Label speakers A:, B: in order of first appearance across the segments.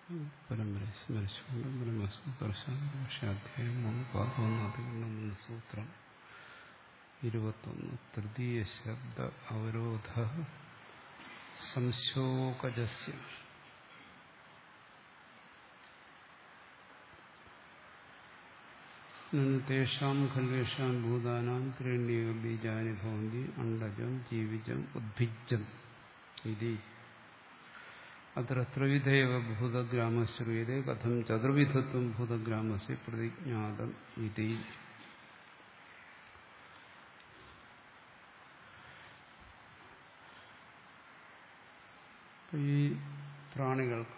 A: പരമ്പര സ്മരിച്ചുകൊണ്ട് ബ്രഹ്മസൂത്രശാഖാധ്യായം മൂന്ന് പാദമൊന്ന് അതികൊണ്ട് മൂന്ന് സൂത്രം ഇരുപത്തൊന്ന് തൃതീയ ശബ്ദ അവരോധ സംശോകജസ്യ തേഷാം ഖൽവേഷാം ഭൂതാനാം ത്രീണ്യേവ ബീജാനി ഭവന്തി അണ്ടജം ജീവിജം ഉദ്ഭിജം ഇതി അത്ര ത്രിവിധേവ ഭൂതഗ്രാമ ശ്രൂയതേ കഥം ചതുർവിധത്വം ഭൂതഗ്രാമസ് പ്രതിജ്ഞാതം ഇതി ഈ പ്രാണികൾക്ക്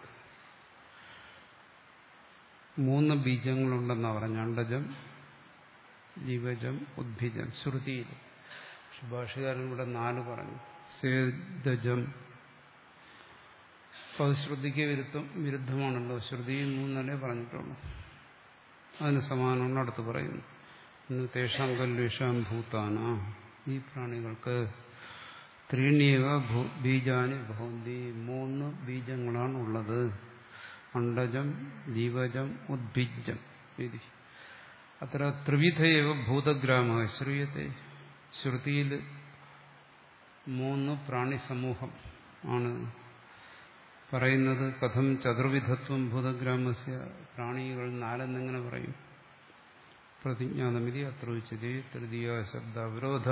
A: മൂന്ന് ബീജങ്ങളുണ്ടെന്നാണ് പറഞ്ഞു അണ്ടജം ജീവജം ഉദ്ഭിജം ശ്രുതിയിൽ പക്ഷെ ഭാഷകാരൻ ഇവിടെ നാല് പറഞ്ഞു സേദജം അപ്പോൾ അത് ശ്രുതിക്ക് വിരുദ്ധം വിരുദ്ധമാണല്ലോ ശ്രുതിയിൽ മൂന്നല്ലേ പറഞ്ഞിട്ടുള്ളൂ അതിന് സമാനമാണ് അടുത്ത് പറയുന്നു ഇന്ന് തേഷാം കല്വേഷാം ഭൂത്താന ഈ പ്രാണികൾക്ക് ത്രീണിയവ ബീജാനി ഭവന്തി മൂന്ന് ബീജങ്ങളാണ് ഉള്ളത് അണ്ടജം ജീവജം ഉദ്ഭിജം ഇതി അത്ര ത്രിവിധയവ ഭൂതഗ്രാമ ശ്രൂയത്തെ ശ്രുതിയിൽ മൂന്ന് പ്രാണിസമൂഹം ആണ് പറയുന്നത് കഥം ചതുർവിധത്വം ഭൂതഗ്രാമസ്യ പ്രാണികൾ നാലെന്നിങ്ങനെ പറയും പ്രതിജ്ഞാതമിതി അത്ര ഉച്ചതി തൃതീയ ശബ്ദ അവരോധ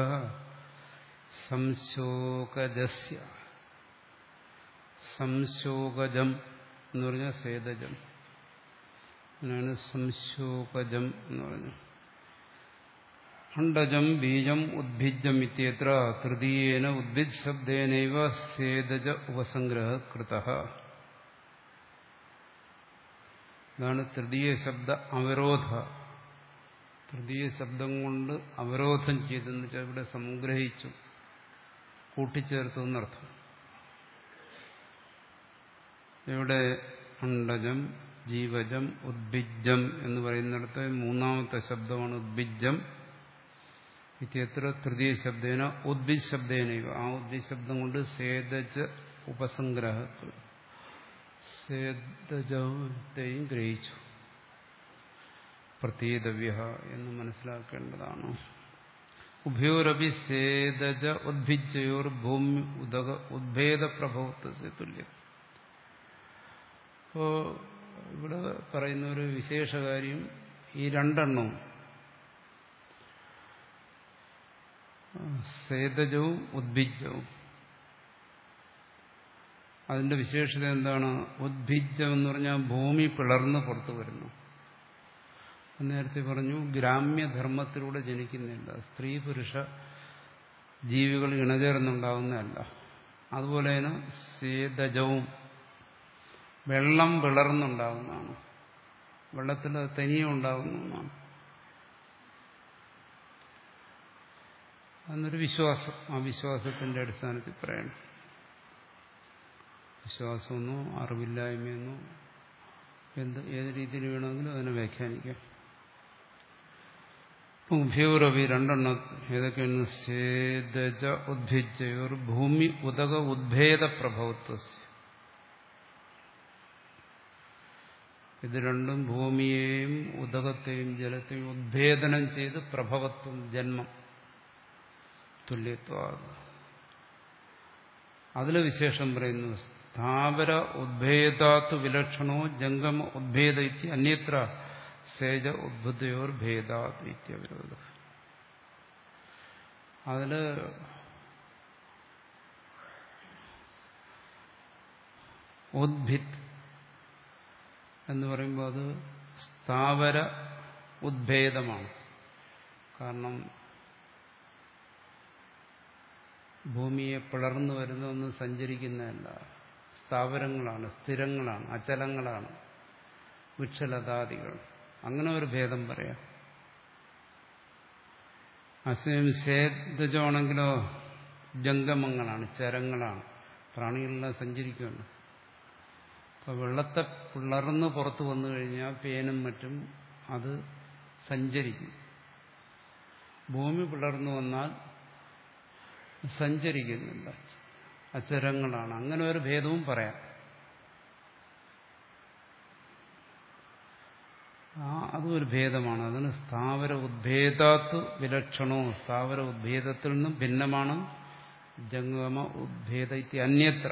A: സംശോകജസ്യ സംശോകജം എന്ന് പറഞ്ഞാൽ സേതജം അങ്ങനെയാണ് സംശോകജം എന്ന് പറഞ്ഞു അണ്ടജം ബീജം ഉദ്ഭിജം ഇത്യത്ര തൃതീയേന ഉദ്ഭിജ് ശബ്ദേനൈവ സേതജ ഉപസംഗ്രഹ കൃത ഇതാണ് തൃതീയ ശബ്ദ അവരോധ തൃതീയ ശബ്ദം കൊണ്ട് അവരോധം ചെയ്തെന്ന് വെച്ചാൽ ഇവിടെ സംഗ്രഹിച്ചു കൂട്ടിച്ചേർത്തു എന്നർത്ഥം ഇവിടെ അണ്ടജം ജീവജം ഉദ്ഭിജം എന്ന് പറയുന്നിടത്ത് മൂന്നാമത്തെ ശബ്ദമാണ് ഉദ്ഭിജം ഇത്യത്ര തൃതീയ ശബ്ദേന ഉദ്ഭിജ് ശബ്ദേന ആ ഉദ്ഭിജ് ശബ്ദം കൊണ്ട് സേതജ ഉപസംഗ്രഹ സേതജത്തെയും ഗ്രഹിച്ചു പ്രത്യേതവ്യ എന്ന് മനസ്സിലാക്കേണ്ടതാണ് ഉഭയോരപി സേതജ ഉദ്ഭിജയോർ ഭൂമി ഉദക ഉദ്ഭേദ പ്രഭവത്വ തുല്യം അപ്പോ ഇവിടെ പറയുന്ന ഒരു വിശേഷകാര്യം ഈ രണ്ടെണ്ണവും സേതജവും ഉദ്ഭിജവും അതിന്റെ വിശേഷത എന്താണ് ഉദ്ഭിജം എന്ന് പറഞ്ഞാൽ ഭൂമി പിളർന്ന് പുറത്തു വരുന്നു നേരത്തെ പറഞ്ഞു ഗ്രാമ്യധർമ്മത്തിലൂടെ ജനിക്കുന്നില്ല സ്ത്രീ പുരുഷ ജീവികൾ ഇണചേർന്നുണ്ടാകുന്നതല്ല അതുപോലെ തന്നെ സേതജവും വെള്ളം വിളർന്നുണ്ടാകുന്നതാണ് വെള്ളത്തിൽ തനിയെ ഉണ്ടാകുന്നതാണ് എന്നൊരു വിശ്വാസം ആ വിശ്വാസത്തിന്റെ അടിസ്ഥാനത്തിൽ പറയണം വിശ്വാസമെന്നോ അറിവില്ലായ്മയെന്നോ എന്ത് ഏത് രീതിയിൽ വേണമെങ്കിലും അതിനെ വ്യാഖ്യാനിക്കാം ഉഭയോരവി രണ്ടെണ്ണം ഏതൊക്കെയാണ് സേതജ ഉദ്ഭിജയോർ ഭൂമി ഉദക ഉദ്ഭേദ പ്രഭവത്വ ഇത് രണ്ടും ഭൂമിയെയും ഉദകത്തെയും ജലത്തെയും ഉദ്ഭേദനം ചെയ്ത് പ്രഭവത്വം ജന്മം തുല്യത്വ അതിലെ വിശേഷം പറയുന്നു സ്ഥാവര ഉദ്ഭേദാത്ത് വിലക്ഷണോ ജംഗമ ഉദ്ഭേദ ഇത്തി അന്യത്ര സേജ ഉദ്ബുദ്ധയോർ ഭേദാത് ഇത്യവിരോധ അതില് ഉദ്ഭിത് എന്ന് പറയുമ്പോൾ അത് സ്ഥാവര ഉദ്ഭേദമാണ് കാരണം ഭൂമിയെ പിളർന്നു വരുന്നതൊന്നും സഞ്ചരിക്കുന്നതല്ല സ്ഥാവരങ്ങളാണ് സ്ഥിരങ്ങളാണ് അചലങ്ങളാണ് വൃക്ഷലതാദികൾ അങ്ങനെ ഒരു ഭേദം പറയാം അസയം സേതജമാണെങ്കിലോ ജംഗമങ്ങളാണ് ചരങ്ങളാണ് പ്രാണികളെല്ലാം സഞ്ചരിക്കുകയാണ് അപ്പോൾ വെള്ളത്തെ പിളർന്ന് പുറത്തു വന്നു കഴിഞ്ഞാൽ പേനും മറ്റും അത് സഞ്ചരിക്കും ഭൂമി പിളർന്നു വന്നാൽ സഞ്ചരിക്കുന്നില്ല അച്ചരങ്ങളാണ് അങ്ങനെ ഒരു ഭേദവും പറയാം ആ അതും ഒരു ഭേദമാണ് അതിന് സ്ഥാവര ഉദ്ഭേദാത്ത് വിലക്ഷണോ സ്ഥാവര ഉദ്ഭേദത്തിൽ നിന്നും ഭിന്നമാണ് ജംഗമ ഉദ്ഭേദ ഇത്തി അന്യത്ര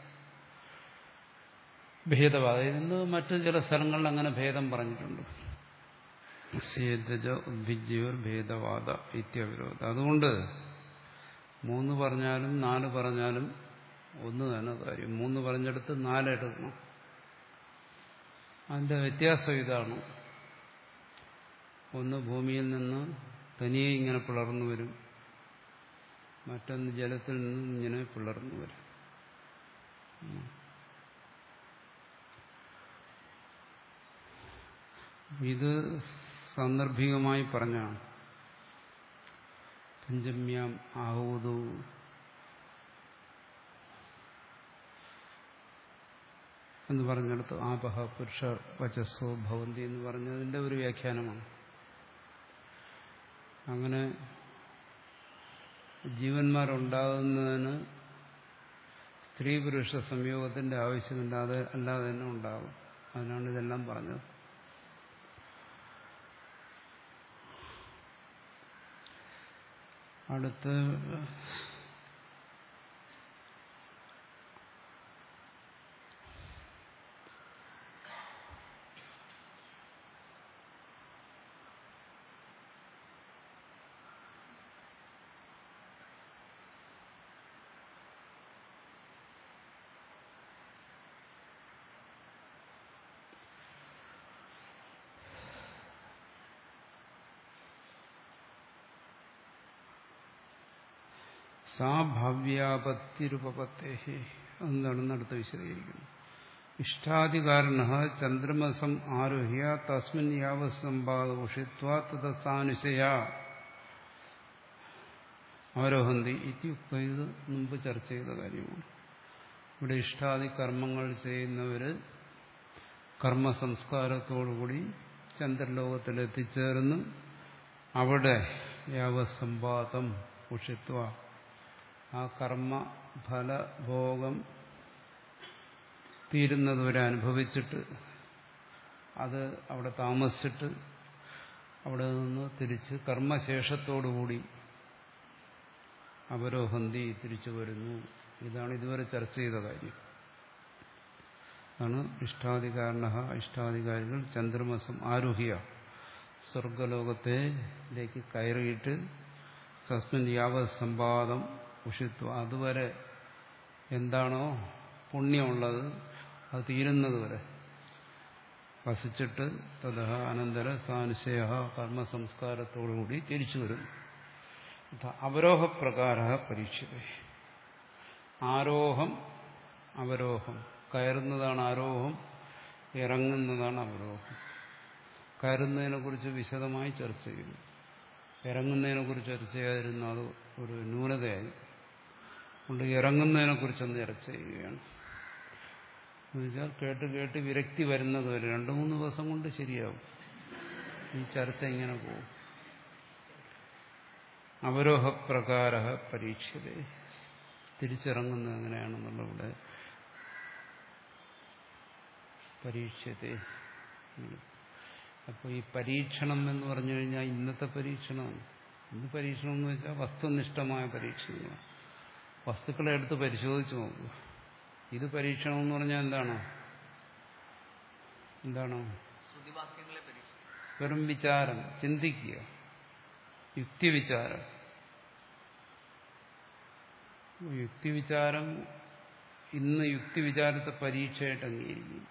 A: ഭേദവാദ ഇന്ന് മറ്റു ചില സ്ഥലങ്ങളിൽ അങ്ങനെ ഭേദം പറഞ്ഞിട്ടുണ്ട് സേതജ ഉദ്ഭിജ്യോർ ഭേദവാദ ഇത്യവിരോധ അതുകൊണ്ട് മൂന്ന് പറഞ്ഞാലും നാല് പറഞ്ഞാലും ഒന്ന് തന്നെ കാര്യം മൂന്ന് പറഞ്ഞെടുത്ത് നാലെടുക്കണം അതിന്റെ വ്യത്യാസം ഇതാണ് ഒന്ന് ഭൂമിയിൽ നിന്ന് തനിയെ ഇങ്ങനെ പിളർന്നു വരും മറ്റൊന്ന് ജലത്തിൽ നിന്നും ഇങ്ങനെ പിളർന്നു വരും ഇത് സാന്ദർഭികമായി പറഞ്ഞാണ് പഞ്ചമ്യാം ആഹൂതു എന്ന് പറഞ്ഞെടുത്ത് ആപഹ പുരുഷ വചസ്സോ ഭവന്തി എന്ന് പറഞ്ഞതിന്റെ ഒരു വ്യാഖ്യാനമാണ് അങ്ങനെ ജീവന്മാരുണ്ടാകുന്നതിന് സ്ത്രീ പുരുഷ സംയോഗത്തിന്റെ ആവശ്യമില്ലാതെ അല്ലാതെ തന്നെ ഉണ്ടാകും അതിനാണ് ഇതെല്ലാം പറഞ്ഞത് അടുത്ത് സാ ഭാവ്യാപത്തിരുപത്തേ എന്താണെന്ന് അടുത്ത് വിശദീകരിക്കുന്നു ഇഷ്ടാധികാരണ ചന്ദ്രമസം ആരോഹ്യ തസ്മിൻ യാവസമ്പാദുഷിത്വ തദസാനുശയ ആരോഹന്തി ഇത്യുക്ത ഇത് മുമ്പ് ചർച്ച ചെയ്ത കാര്യമാണ് ഇവിടെ ഇഷ്ടാദി കർമ്മങ്ങൾ ചെയ്യുന്നവര് കർമ്മസംസ്കാരത്തോടുകൂടി ചന്ദ്രലോകത്തിൽ എത്തിച്ചേർന്ന് അവിടെ യാവസമ്പാദം ഉഷിത്വ ആ കർമ്മ ഫലഭോഗം തീരുന്നതുവരെ അനുഭവിച്ചിട്ട് അത് അവിടെ താമസിച്ചിട്ട് അവിടെ നിന്ന് തിരിച്ച് കർമ്മശേഷത്തോടുകൂടി അവരോഹന്തി തിരിച്ചു വരുന്നു ഇതാണ് ഇതുവരെ ചർച്ച ചെയ്ത കാര്യം ആണ് ഇഷ്ടാധികാരണ ഇഷ്ടാധികാരികൾ ചന്ദ്രമസം ആരോഹ്യ സ്വർഗലോകത്തിലേക്ക് കയറിയിട്ട് തസ്മിൻ യാവത് സമ്പാദം ഉഷിത്വ അതുവരെ എന്താണോ പുണ്യമുള്ളത് അത് തീരുന്നത് വരെ വസിച്ചിട്ട് തഥ അനന്തര സാനുശയ കർമ്മസംസ്കാരത്തോടുകൂടി തിരിച്ചു വരുന്നു അവരോഹപ്രകാര പരീക്ഷിത ആരോഹം അവരോഹം കയറുന്നതാണ് ആരോഹം ഇറങ്ങുന്നതാണ് അവരോഹം കയറുന്നതിനെക്കുറിച്ച് വിശദമായി ചർച്ച ചെയ്യുന്നു ഇറങ്ങുന്നതിനെക്കുറിച്ച് ചർച്ച ചെയ്യാതിരുന്ന അത് ഒരു ന്യൂനതയായി അതുകൊണ്ട് ഇറങ്ങുന്നതിനെക്കുറിച്ചൊന്ന് ചർച്ച ചെയ്യുകയാണ് എന്നുവെച്ചാൽ കേട്ട് കേട്ട് വിരക്തി വരുന്നത് വരെ രണ്ടു മൂന്ന് ദിവസം കൊണ്ട് ശരിയാവും ഈ ചർച്ച ഇങ്ങനെ പോകും അവരോഹപ്രകാര പരീക്ഷത തിരിച്ചിറങ്ങുന്നത് എങ്ങനെയാണെന്നുള്ള ഇവിടെ പരീക്ഷത്തെ അപ്പോൾ ഈ പരീക്ഷണം എന്ന് പറഞ്ഞു കഴിഞ്ഞാൽ ഇന്നത്തെ പരീക്ഷണമാണ് ഇന്ന് പരീക്ഷണം എന്ന് വെച്ചാൽ വസ്തുനിഷ്ഠമായ പരീക്ഷണങ്ങളാണ് വസ്തുക്കളെ എടുത്ത് പരിശോധിച്ച് നോക്കുക ഇത് പരീക്ഷണം എന്ന് പറഞ്ഞാൽ എന്താണ് എന്താണ്
B: ശ്രുതിവാക്യങ്ങളെ പരീക്ഷ
A: വെറും വിചാരം ചിന്തിക്കുക യുക്തിവിചാരം യുക്തിവിചാരം ഇന്ന് യുക്തിവിചാരത്തെ പരീക്ഷയായിട്ട് അംഗീകരിക്കില്ല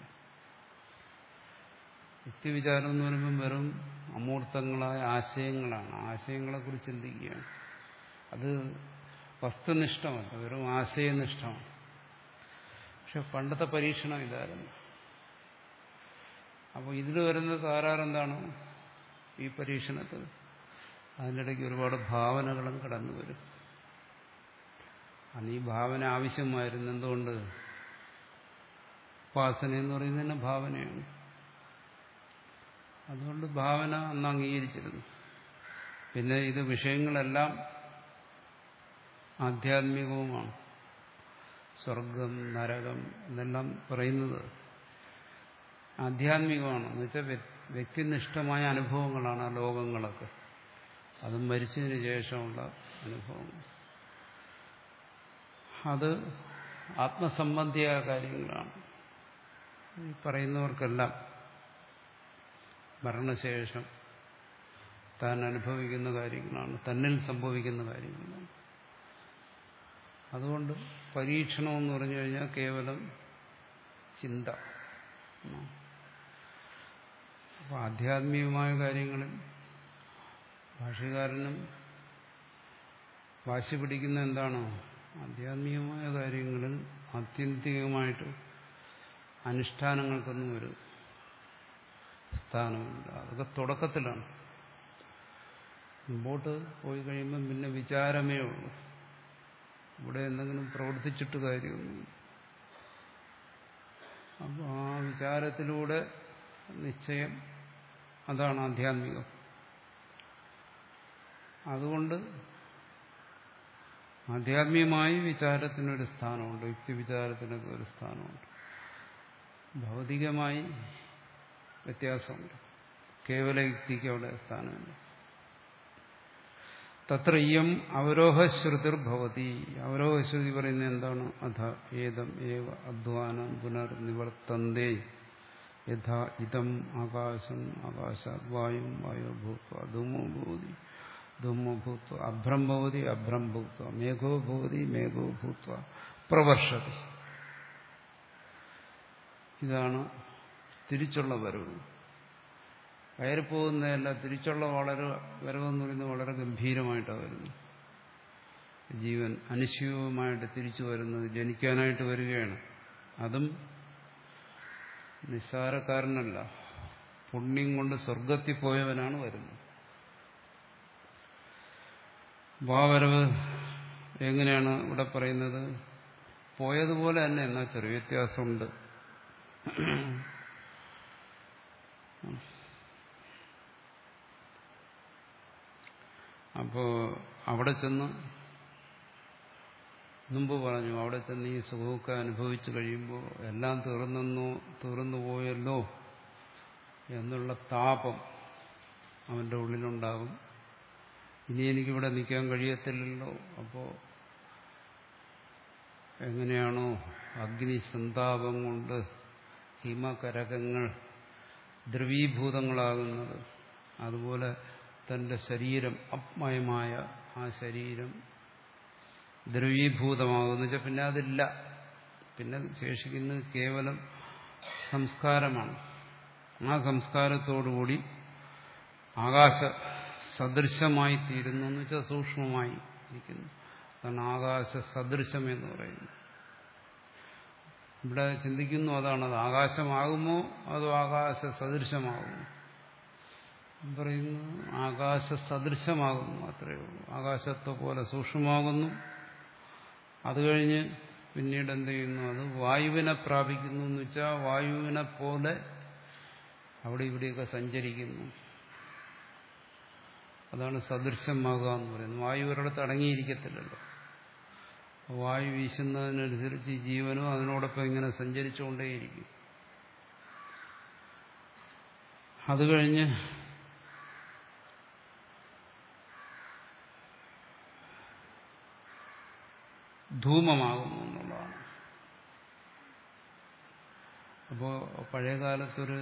A: യുക്തിവിചാരം എന്ന് പറയുമ്പോൾ വെറും അമൂർത്തങ്ങളായ ആശയങ്ങളാണ് ആശയങ്ങളെക്കുറിച്ച് ചിന്തിക്കുകയാണ് അത് വസ്തുനിഷ്ഠമല്ല വെറും ആശയനിഷ്ഠമാണ് പക്ഷെ പണ്ടത്തെ പരീക്ഷണം ഇതായിരുന്നു അപ്പോൾ ഇതിൽ വരുന്ന താരാറെന്താണ് ഈ പരീക്ഷണത്തിൽ അതിനിടയ്ക്ക് ഒരുപാട് ഭാവനകളും കടന്നു വരും അന്ന് ഈ ഭാവന ആവശ്യമായിരുന്നു എന്തുകൊണ്ട് ഉപാസന എന്ന് പറയുന്നത് തന്നെ ഭാവനയാണ് അതുകൊണ്ട് ഭാവന അന്ന് അംഗീകരിച്ചിരുന്നു പിന്നെ ഇത് വിഷയങ്ങളെല്ലാം ആധ്യാത്മികവുമാണ് സ്വർഗം നരകം എന്നെല്ലാം പറയുന്നത് ആധ്യാത്മികമാണ് എന്ന് വെച്ചാൽ വ്യക്തിനിഷ്ഠമായ അനുഭവങ്ങളാണ് ആ ലോകങ്ങളൊക്കെ അതും മരിച്ചതിന് ശേഷമുള്ള അനുഭവങ്ങൾ അത് ആത്മസംബന്ധിയായ കാര്യങ്ങളാണ് ഈ പറയുന്നവർക്കെല്ലാം മരണശേഷം താൻ അനുഭവിക്കുന്ന കാര്യങ്ങളാണ് തന്നിൽ സംഭവിക്കുന്ന കാര്യങ്ങളാണ് അതുകൊണ്ട് പരീക്ഷണം എന്ന് പറഞ്ഞു കഴിഞ്ഞാൽ കേവലം ചിന്ത അപ്പോൾ ആധ്യാത്മികമായ കാര്യങ്ങളിൽ ഭാഷകാരനും വാശി പിടിക്കുന്ന എന്താണോ ആധ്യാത്മികമായ കാര്യങ്ങളിൽ ആത്യന്തികമായിട്ട് അനുഷ്ഠാനങ്ങൾക്കൊന്നും ഒരു സ്ഥാനമില്ല അതൊക്കെ തുടക്കത്തിലാണ് മുമ്പോട്ട് പോയി കഴിയുമ്പം പിന്നെ വിചാരമേ ഉള്ളൂ ഇവിടെ എന്തെങ്കിലും പ്രവർത്തിച്ചിട്ട് കാര്യമൊന്നുമില്ല അപ്പോൾ ആ വിചാരത്തിലൂടെ നിശ്ചയം അതാണ് ആധ്യാത്മികം അതുകൊണ്ട് ആധ്യാത്മികമായി വിചാരത്തിനൊരു സ്ഥാനമുണ്ട് യുക്തി വിചാരത്തിനൊക്കെ ഒരു സ്ഥാനമുണ്ട് ഭൗതികമായി വ്യത്യാസമുണ്ട് കേവല യുക്തിക്ക് അവിടെ സ്ഥാനമില്ല തത്ര ഇയം അവരോഹശ്രുതിർ ഭവതി അവരോഹശ്രുതി പറയുന്നത് എന്താണ് അധ ഏതം ഏവ അധ്വാനം പുനർനിവർത്തന്തേ യഥാ ഇതം ആകാശം ആകാശാത് വായും വായോ ഭൂത്വ ധൂമോ ഭൂതി ധൂമോ ഭൂത്വ അഭ്രം ഭവതി അഭ്രം ഭൂത്വ മേഘോ ഭവതി മേഘോ ഭൂത്വ പ്രവർഷതി ഇതാണ് തിരിച്ചുള്ള വരവ് കയറിപ്പോകുന്നതല്ല തിരിച്ചുള്ള വളരെ വരവെന്ന് പറയുന്നത് വളരെ ഗംഭീരമായിട്ടാണ് വരുന്നത് ജീവൻ അനുശീവമായിട്ട് തിരിച്ചു വരുന്നത് ജനിക്കാനായിട്ട് വരികയാണ് അതും നിസ്സാരക്കാരനല്ല പുണ്യം കൊണ്ട് സ്വർഗത്തിൽ പോയവനാണ് വരുന്നത് വാവരവ് എങ്ങനെയാണ് ഇവിടെ പറയുന്നത് പോയതുപോലെ തന്നെ എന്നാൽ ചെറിയ വ്യത്യാസമുണ്ട് അപ്പോ അവിടെ ചെന്ന് മുമ്പ് പറഞ്ഞു അവിടെ ചെന്ന് ഈ സുഖമൊക്കെ അനുഭവിച്ചു കഴിയുമ്പോൾ എല്ലാം തീർന്നെന്നോ തീർന്നു പോയല്ലോ എന്നുള്ള താപം അവന്റെ ഉള്ളിലുണ്ടാകും ഇനി എനിക്കിവിടെ നിൽക്കാൻ കഴിയത്തില്ലല്ലോ അപ്പോൾ എങ്ങനെയാണോ അഗ്നി സന്താപം കൊണ്ട് ഹിമകരകങ്ങൾ ദ്രവീഭൂതങ്ങളാകുന്നത് അതുപോലെ തന്റെ ശരീരം അപ്മയമായ ആ ശരീരം ദ്രവീഭൂതമാകുന്നു വെച്ചാൽ പിന്നെ അതില്ല പിന്നെ ശേഷിക്കുന്നത് കേവലം സംസ്കാരമാണ് ആ സംസ്കാരത്തോടുകൂടി ആകാശ സദൃശമായി തീരുന്നു എന്ന് വെച്ചാൽ സൂക്ഷ്മമായി ഇരിക്കുന്നു അതാണ് ആകാശ സദൃശം എന്ന് പറയുന്നത് ഇവിടെ ചിന്തിക്കുന്നു അതാണ് അത് ആകാശമാകുമോ അതോ ആകാശ സദൃശമാകുമോ പറയുന്നു ആകാശ സദൃശമാകുന്നു അത്രയേ ഉള്ളൂ ആകാശത്തെ പോലെ സൂക്ഷ്മമാകുന്നു അത് കഴിഞ്ഞ് പിന്നീട് എന്ത് ചെയ്യുന്നു അത് വായുവിനെ പ്രാപിക്കുന്നു എന്ന് വെച്ചാൽ വായുവിനെ പോലെ അവിടെ ഇവിടെയൊക്കെ സഞ്ചരിക്കുന്നു അതാണ് സദൃശമാകുക എന്ന് പറയുന്നത് വായു ഒരിടത്ത് അടങ്ങിയിരിക്കത്തില്ലല്ലോ വായു വീശുന്നതിനനുസരിച്ച് ഈ ജീവനും അതിനോടൊപ്പം ഇങ്ങനെ സഞ്ചരിച്ചുകൊണ്ടേയിരിക്കും അത് കഴിഞ്ഞ് ധൂമമാകുന്നു എന്നുള്ളതാണ് അപ്പോ പഴയകാലത്തൊരു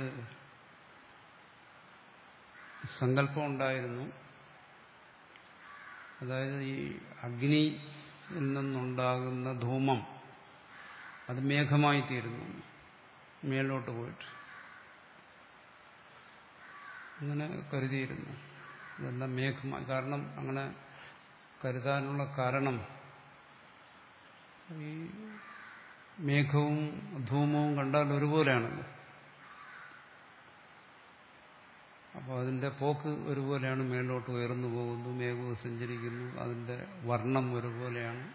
A: സങ്കല്പം ഉണ്ടായിരുന്നു അതായത് ഈ അഗ്നിയിൽ നിന്നുണ്ടാകുന്ന ധൂമം അത് മേഘമായി തീരുന്നു മേലോട്ട് പോയിട്ട് അങ്ങനെ കരുതിയിരുന്നു ഇതെല്ലാം മേഘമായി കാരണം അങ്ങനെ കരുതാനുള്ള കാരണം ഈ മേഘവും ധൂമവും കണ്ടാൽ ഒരുപോലെയാണല്ലോ അപ്പോൾ അതിന്റെ പോക്ക് ഒരുപോലെയാണ് മേലോട്ട് ഉയർന്നു പോകുന്നു മേഘവും സഞ്ചരിക്കുന്നു അതിന്റെ വർണ്ണം ഒരുപോലെയാണ്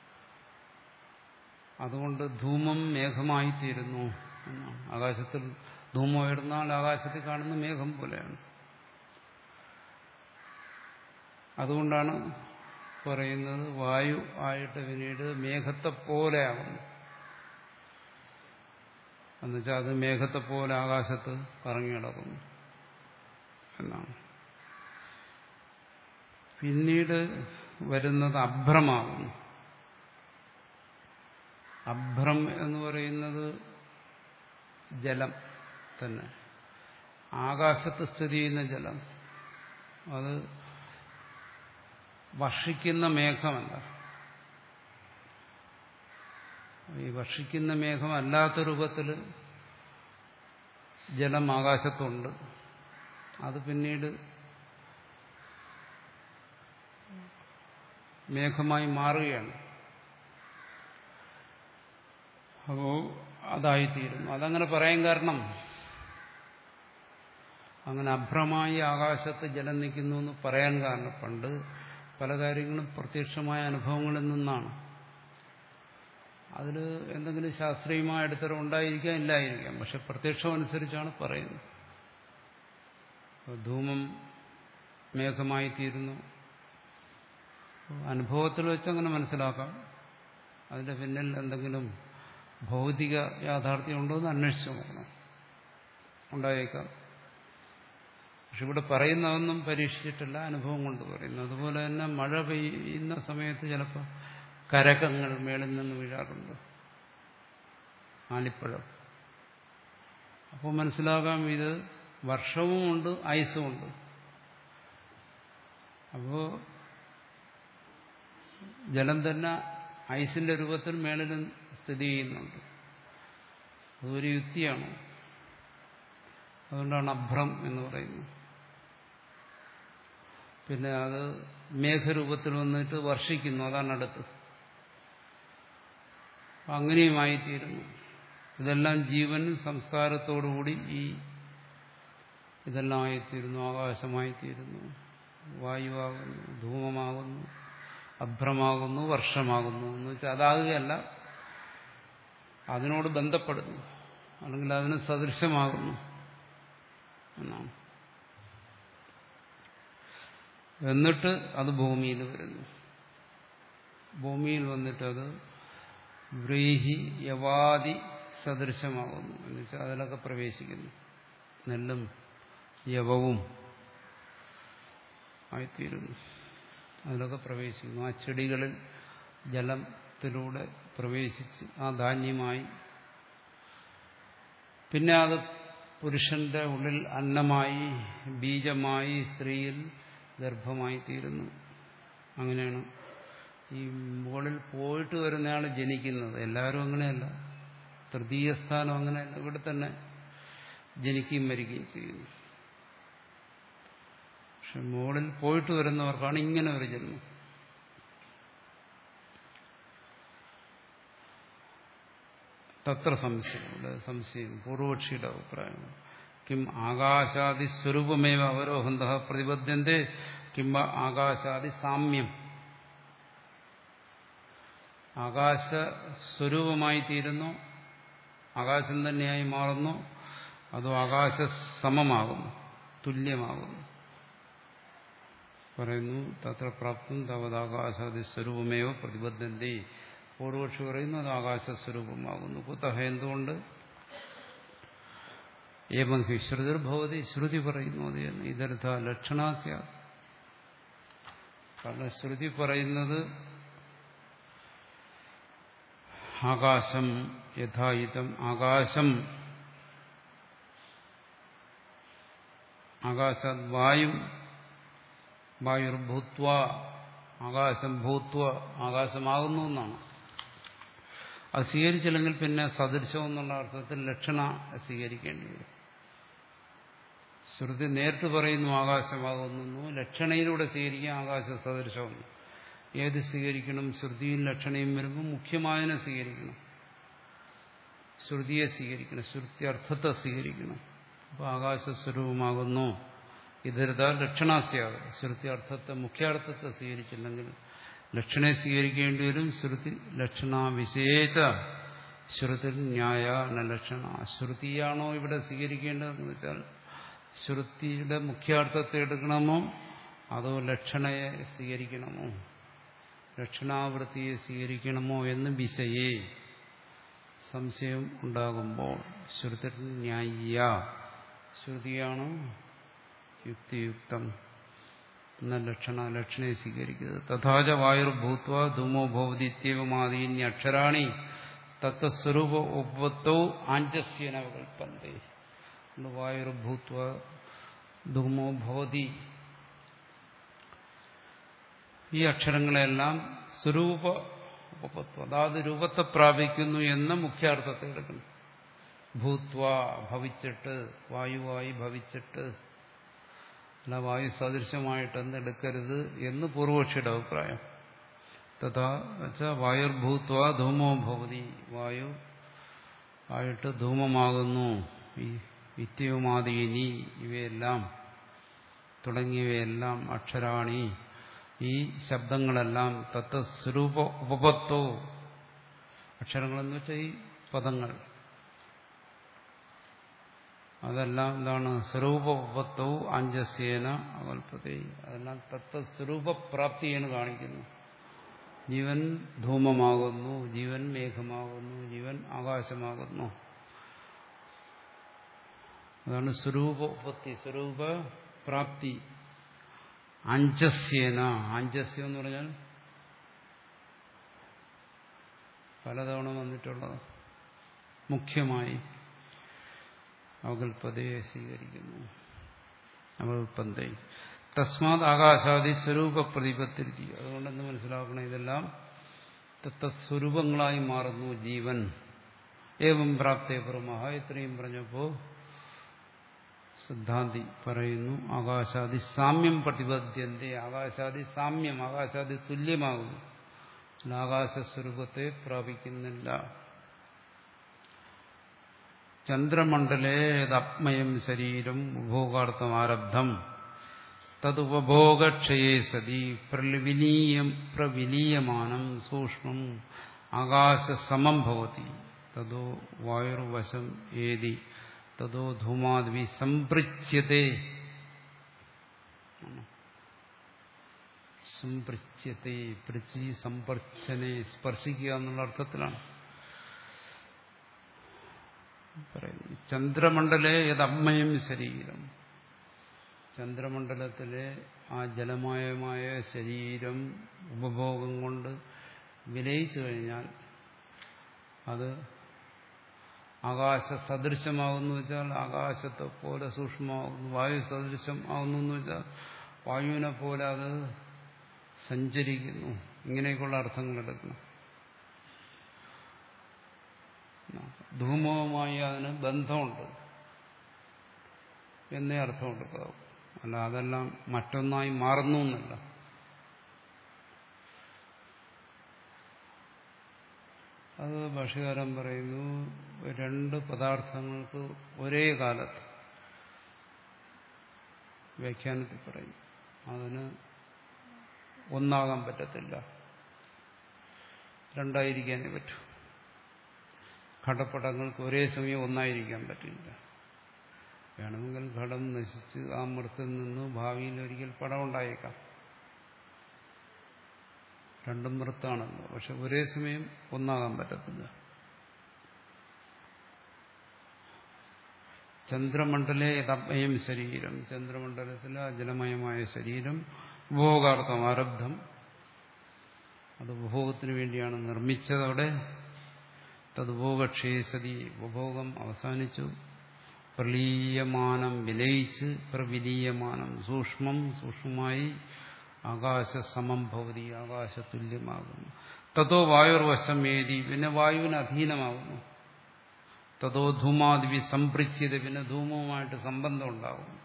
A: അതുകൊണ്ട് ധൂമം മേഘമായിത്തീരുന്നു എന്നാണ് ആകാശത്തിൽ ധൂമം ഉയർന്നാൽ ആകാശത്തിൽ കാണുന്ന മേഘം പോലെയാണ് അതുകൊണ്ടാണ് പറയുന്നത് വായു ആയിട്ട് പിന്നീട് മേഘത്തെ പോലെയാകുന്നു എന്നുവെച്ചാൽ അത് മേഘത്തെ പോലെ ആകാശത്ത് കറങ്ങി കിടക്കുന്നു എന്നാണ് പിന്നീട് വരുന്നത് അഭ്രമാകുന്നു അഭ്രം എന്ന് പറയുന്നത് ജലം തന്നെ ആകാശത്ത് സ്ഥിതി ചെയ്യുന്ന ജലം അത് വർഷിക്കുന്ന മേഘമല്ല ഈ വർഷിക്കുന്ന മേഘം അല്ലാത്ത രൂപത്തിൽ ജലം ആകാശത്തുണ്ട് അത് പിന്നീട് മേഘമായി മാറുകയാണ് അപ്പോ അതായിത്തീരുന്നു അതങ്ങനെ പറയാൻ കാരണം അങ്ങനെ അഭ്രമായി ആകാശത്ത് ജലം നിൽക്കുന്നു എന്ന് പറയാൻ കാരണം പണ്ട് പല കാര്യങ്ങളും പ്രത്യക്ഷമായ അനുഭവങ്ങളിൽ നിന്നാണ് അതിൽ എന്തെങ്കിലും ശാസ്ത്രീയമായ അടിത്തരം ഉണ്ടായിരിക്കാം ഇല്ലായിരിക്കാം പക്ഷെ പ്രത്യക്ഷം അനുസരിച്ചാണ് പറയുന്നത് ധൂമം മേഘമായി തീരുന്നു അനുഭവത്തിൽ വെച്ച് അങ്ങനെ മനസ്സിലാക്കാം അതിന്റെ പിന്നിൽ എന്തെങ്കിലും ഭൗതിക യാഥാർത്ഥ്യം ഉണ്ടോ എന്ന് അന്വേഷിച്ചു നോക്കണം ഉണ്ടായേക്കാം പക്ഷെ ഇവിടെ പറയുന്നതൊന്നും പരീക്ഷിച്ചിട്ടില്ല അനുഭവം കൊണ്ട് പറയുന്നു അതുപോലെ തന്നെ മഴ പെയ്യുന്ന സമയത്ത് ചിലപ്പോൾ കരകങ്ങൾ മേളിൽ നിന്ന് വീഴാറുണ്ട് ആലിപ്പഴം അപ്പോൾ മനസ്സിലാകാം ഇത് വർഷവുമുണ്ട് ഐസുമുണ്ട് അപ്പോൾ ജലം തന്നെ ഐസിന്റെ രൂപത്തിൽ മേളിൽ സ്ഥിതി ചെയ്യുന്നുണ്ട് അതൊരു യുക്തിയാണ് അതുകൊണ്ടാണ് അഭ്രം എന്ന് പറയുന്നത് പിന്നെ അത് മേഘരൂപത്തിൽ വന്നിട്ട് വർഷിക്കുന്നു അതാണ് അടുത്ത് അങ്ങനെയുമായിത്തീരുന്നു ഇതെല്ലാം ജീവൻ സംസ്കാരത്തോടുകൂടി ഈ ഇതെല്ലാം ആയിത്തീരുന്നു ആകാശമായിത്തീരുന്നു വായുവാകുന്നു ധൂമമാകുന്നു അഭ്രമാകുന്നു വർഷമാകുന്നു എന്ന് വെച്ചാൽ അതാകുകയല്ല അതിനോട് ബന്ധപ്പെടുന്നു അല്ലെങ്കിൽ അതിന് സദൃശമാകുന്നു എന്നാണ് എന്നിട്ട് അത് ഭൂമിയിൽ വരുന്നു ഭൂമിയിൽ വന്നിട്ട് അത് വ്രീഹി യവാദി സദൃശമാകുന്നു എന്ന് വെച്ചാൽ അതിലൊക്കെ പ്രവേശിക്കുന്നു നെല്ലും യവവും ആയിത്തീരുന്നു അതിലൊക്കെ പ്രവേശിക്കുന്നു ആ ചെടികളിൽ ജലത്തിലൂടെ പ്രവേശിച്ച് ആ ധാന്യമായി പിന്നെ അത് പുരുഷന്റെ ഉള്ളിൽ അന്നമായി ബീജമായി സ്ത്രീയിൽ ഗർഭമായി തീരുന്നു അങ്ങനെയാണ് ഈ മുകളിൽ പോയിട്ട് വരുന്നയാൾ ജനിക്കുന്നത് എല്ലാവരും അങ്ങനെയല്ല തൃതീയ സ്ഥാനം അങ്ങനെയല്ല ഇവിടെ തന്നെ ജനിക്കുകയും മരിക്കുകയും ചെയ്യുന്നു പക്ഷെ മുകളിൽ പോയിട്ട് വരുന്നവർക്കാണ് ഇങ്ങനെ ഒരു ജന്മം തത്ര സംശയം ഇവിടെ സംശയം പൂർവപക്ഷിയുടെ അഭിപ്രായം കിം ആകാശാദി സ്വരൂപമേവ അവരോഹന്ത പ്രതിബദ്ധന്തെ കിം ആകാശാദി സാമ്യം ആകാശ സ്വരൂപമായി തീരുന്നു ആകാശം തന്നെയായി മാറുന്നു അതോ ആകാശ സമമാകുന്നു തുല്യമാകുന്നു പറയുന്നു തത്ര പ്രാപ്തം തവതാകാശാദി സ്വരൂപമേവ പ്രതിബദ്ധന്തി പൂർവക്ഷി പറയുന്നു അത് ആകാശസ്വരൂപമാകുന്നു കുത്തഹ എന്തുകൊണ്ട് ഏവം ഹി ശ്രുതിർഭവതി ശ്രുതി പറയുന്നു അത് തന്നെ ഇതർത്ഥ ലക്ഷണാസ്യ കാരണം ശ്രുതി പറയുന്നത് ആകാശം യഥായുധം ആകാശം ആകാശാത് വായു വായുർഭൂത്വ ആകാശം ഭൂത്വ ആകാശമാകുന്നു എന്നാണ് അത് സ്വീകരിച്ചില്ലെങ്കിൽ പിന്നെ സദൃശം എന്നുള്ള അർത്ഥത്തിൽ ലക്ഷണ സ്വീകരിക്കേണ്ടി വരും ശ്രുതി നേരിട്ട് പറയുന്നു ആകാശമാകുന്നു ലക്ഷണയിലൂടെ സ്വീകരിക്കാം ആകാശ സദൃശമെന്ന് ഏത് സ്വീകരിക്കണം ശ്രുതിയും ലക്ഷണയും വരുമ്പോൾ മുഖ്യമായതിനെ സ്വീകരിക്കണം ശ്രുതിയെ സ്വീകരിക്കണം ശ്രുതി അർത്ഥത്തെ സ്വീകരിക്കണം അപ്പോൾ ആകാശസ്വരൂപമാകുന്നു ഇതരുത ലക്ഷണാസ്യാതെ ശ്രുതി അർത്ഥത്തെ മുഖ്യാർത്ഥത്തെ സ്വീകരിച്ചില്ലെങ്കിൽ ലക്ഷണെ സ്വീകരിക്കേണ്ടി വരും ശ്രുതി ലക്ഷണ വിശേഷ ശ്രുതി ന്യായ ലക്ഷണ ശ്രുതിയാണോ ഇവിടെ സ്വീകരിക്കേണ്ടതെന്ന് വെച്ചാൽ ശ്രുതിയുടെ മുഖ്യാർത്ഥത്തെ എടുക്കണമോ അതോ ലക്ഷണയെ സ്വീകരിക്കണമോ ലക്ഷണാവൃത്തിയെ സ്വീകരിക്കണമോ എന്ന് വിഷയെ സംശയം ഉണ്ടാകുമ്പോൾ ശ്രുതി ന്യായ ശ്രുതിയാണോ യുക്തിയുക്തം എന്ന ലക്ഷണ ലക്ഷണയെ സ്വീകരിക്കുന്നത് തഥാച വായുർഭൂത്വ ധൂമോ ഭവതി ഇത്യവമാദീന്യ അക്ഷരാണി തത്വസ്വരൂപ ഉപത്തോ ആഞ്ചസ്യന കൽപ്പന്തേ വായുർഭൂത്വ ധൂമോ ഭവതി ഈ അക്ഷരങ്ങളെല്ലാം സ്വരൂപ ഉപത്വം അതാത് രൂപത്തെ പ്രാപിക്കുന്നു എന്ന മുഖ്യാർത്ഥത്തെ എടുക്കണം ഭൂത്വ ഭവിച്ചിട്ട് വായുവായി ഭവിച്ചിട്ട് അല്ല വായു സദൃശമായിട്ട് എന്തെടുക്കരുത് എന്ന് പൂർവക്ഷിയുടെ അഭിപ്രായം തഥാ വെച്ചാൽ വായുർഭൂത്വ ധൂമോ ഭവതി വായു ആയിട്ട് ധൂമമാകുന്നു ഈ വിത്യവുമാതീനി ഇവയെല്ലാം തുടങ്ങിയവയെല്ലാം അക്ഷരാണി ഈ ശബ്ദങ്ങളെല്ലാം തത്വസ്വരൂപ ഉപപത്തോ അക്ഷരങ്ങളെന്ന് വെച്ചാൽ ഈ പദങ്ങൾ അതെല്ലാം എന്താണ് സ്വരൂപ ഉപത്വവും അഞ്ചസ്യേന അകൽപ്പതേ അതെല്ലാം തത്വസ്വരൂപപ്രാപ്തിയാണ് കാണിക്കുന്നു ജീവൻ ധൂമമാകുന്നു ജീവൻ മേഘമാകുന്നു ജീവൻ ആകാശമാകുന്നു അതാണ് സ്വരൂപ ഉപത്തി സ്വരൂപ പ്രാപ്തി അഞ്ചസ്യേന അഞ്ചസ്യം എന്ന് പറഞ്ഞാൽ പലതവണ വന്നിട്ടുള്ളത് മുഖ്യമായി അവകൽപ്പതയെ സ്വീകരിക്കുന്നു അവകൽപ്പന്തേ തസ്മാത് ആകാശാദി സ്വരൂപ പ്രതിപത്തിരിക്കുക അതുകൊണ്ടെന്ന് മനസ്സിലാക്കണം ഇതെല്ലാം തത്വസ്വരൂപങ്ങളായി മാറുന്നു ജീവൻ ഏവം പ്രാപ്തേ പുറമഹ ഇത്രയും പറഞ്ഞപ്പോൾ സിദ്ധാന്തി പറയുന്നു ആകാശാദി സാമ്യം പ്രതിപദ്യന്റെ ആകാശാദി സാമ്യം ആകാശാദി തുല്യമാകുന്നു ആകാശസ്വരൂപത്തെ പ്രാപിക്കുന്നില്ല ചന്ദ്രമണ്ഡലേ യദപ്മയം ശരീരം ഉപഭോഗാർത്ഥം ആരബ്ധം തതുപഭോഗക്ഷയേ സതി പ്രവിലീയം പ്രവിലീയമാനം സൂക്ഷ്മം ആകാശസമം ഭവതി തതോ വായുർവശം ഏതി തതോ ധൂമാദ്വി സംപൃച്യത്തെ സംപൃച്യത്തെ പൃച്ചി സമ്പർച്ചനെ സ്പർശിക്കുക എന്നുള്ള അർത്ഥത്തിലാണ് പറയുന്നു ചന്ദ്രമണ്ഡലെ യദമ്മയം ശരീരം ചന്ദ്രമണ്ഡലത്തിലെ ആ ജലമയമായ ശരീരം ഉപഭോഗം കൊണ്ട് വിലയിച്ചു കഴിഞ്ഞാൽ അത് ആകാശ സദൃശമാകുന്നു വെച്ചാൽ ആകാശത്തെ പോലെ സൂക്ഷ്മമാകുന്നു വായു സദൃശം ആകുന്നു എന്ന് വെച്ചാൽ വായുവിനെ പോലെ അത് സഞ്ചരിക്കുന്നു ഇങ്ങനെയൊക്കെയുള്ള അർത്ഥങ്ങൾ എടുക്കണം ധൂമവുമായി അതിന് ബന്ധമുണ്ട് എന്നേ അർത്ഥം എടുക്കാവൂ അല്ല അതെല്ലാം മറ്റൊന്നായി മാറുന്നു എന്നല്ല അത് ഭാഷകാരൻ പറയുന്നു രണ്ട് പദാർത്ഥങ്ങൾക്ക് ഒരേ കാലത്ത് വ്യാഖ്യാനത്തിൽ പറയും അതിന് ഒന്നാകാൻ പറ്റത്തില്ല രണ്ടായിരിക്കാനേ പറ്റൂ ഘടപടങ്ങൾക്ക് ഒരേ സമയം ഒന്നായിരിക്കാൻ പറ്റില്ല വേണമെങ്കിൽ ഘടം നശിച്ച് ആ മൃത്തിൽ നിന്ന് ഭാവിയിൽ ഒരിക്കൽ പടം ഉണ്ടായേക്കാം രണ്ടും മൃത്താണല്ലോ പക്ഷെ ഒരേ സമയം ഒന്നാകാൻ പറ്റത്തില്ല ചന്ദ്രമണ്ഡലേ യഥമയം ശരീരം ചന്ദ്രമണ്ഡലത്തിലെ അജലമയമായ ശരീരം ഉപഭോഗാർത്ഥം ആരബ്ധം അത് ഉപഭോഗത്തിന് വേണ്ടിയാണ് നിർമ്മിച്ചത് അവിടെ തദ്ഭോഗക്ഷേസതി ഉപഭോഗം അവസാനിച്ചു പ്രലീയമാനം വിലയിച്ച് പ്രവിലീയമാനം സൂക്ഷ്മം സൂക്ഷ്മമായി ആകാശസമം ഭവതി ആകാശതുല്യമാകുന്നു തതോ വായുർവശം ഏതി പിന്നെ വായുവിന് അധീനമാകുന്നു തതോ ധൂമാദിവി സംപൃച്യത പിന്നെ ധൂമവുമായിട്ട് സംബന്ധം ഉണ്ടാകുന്നു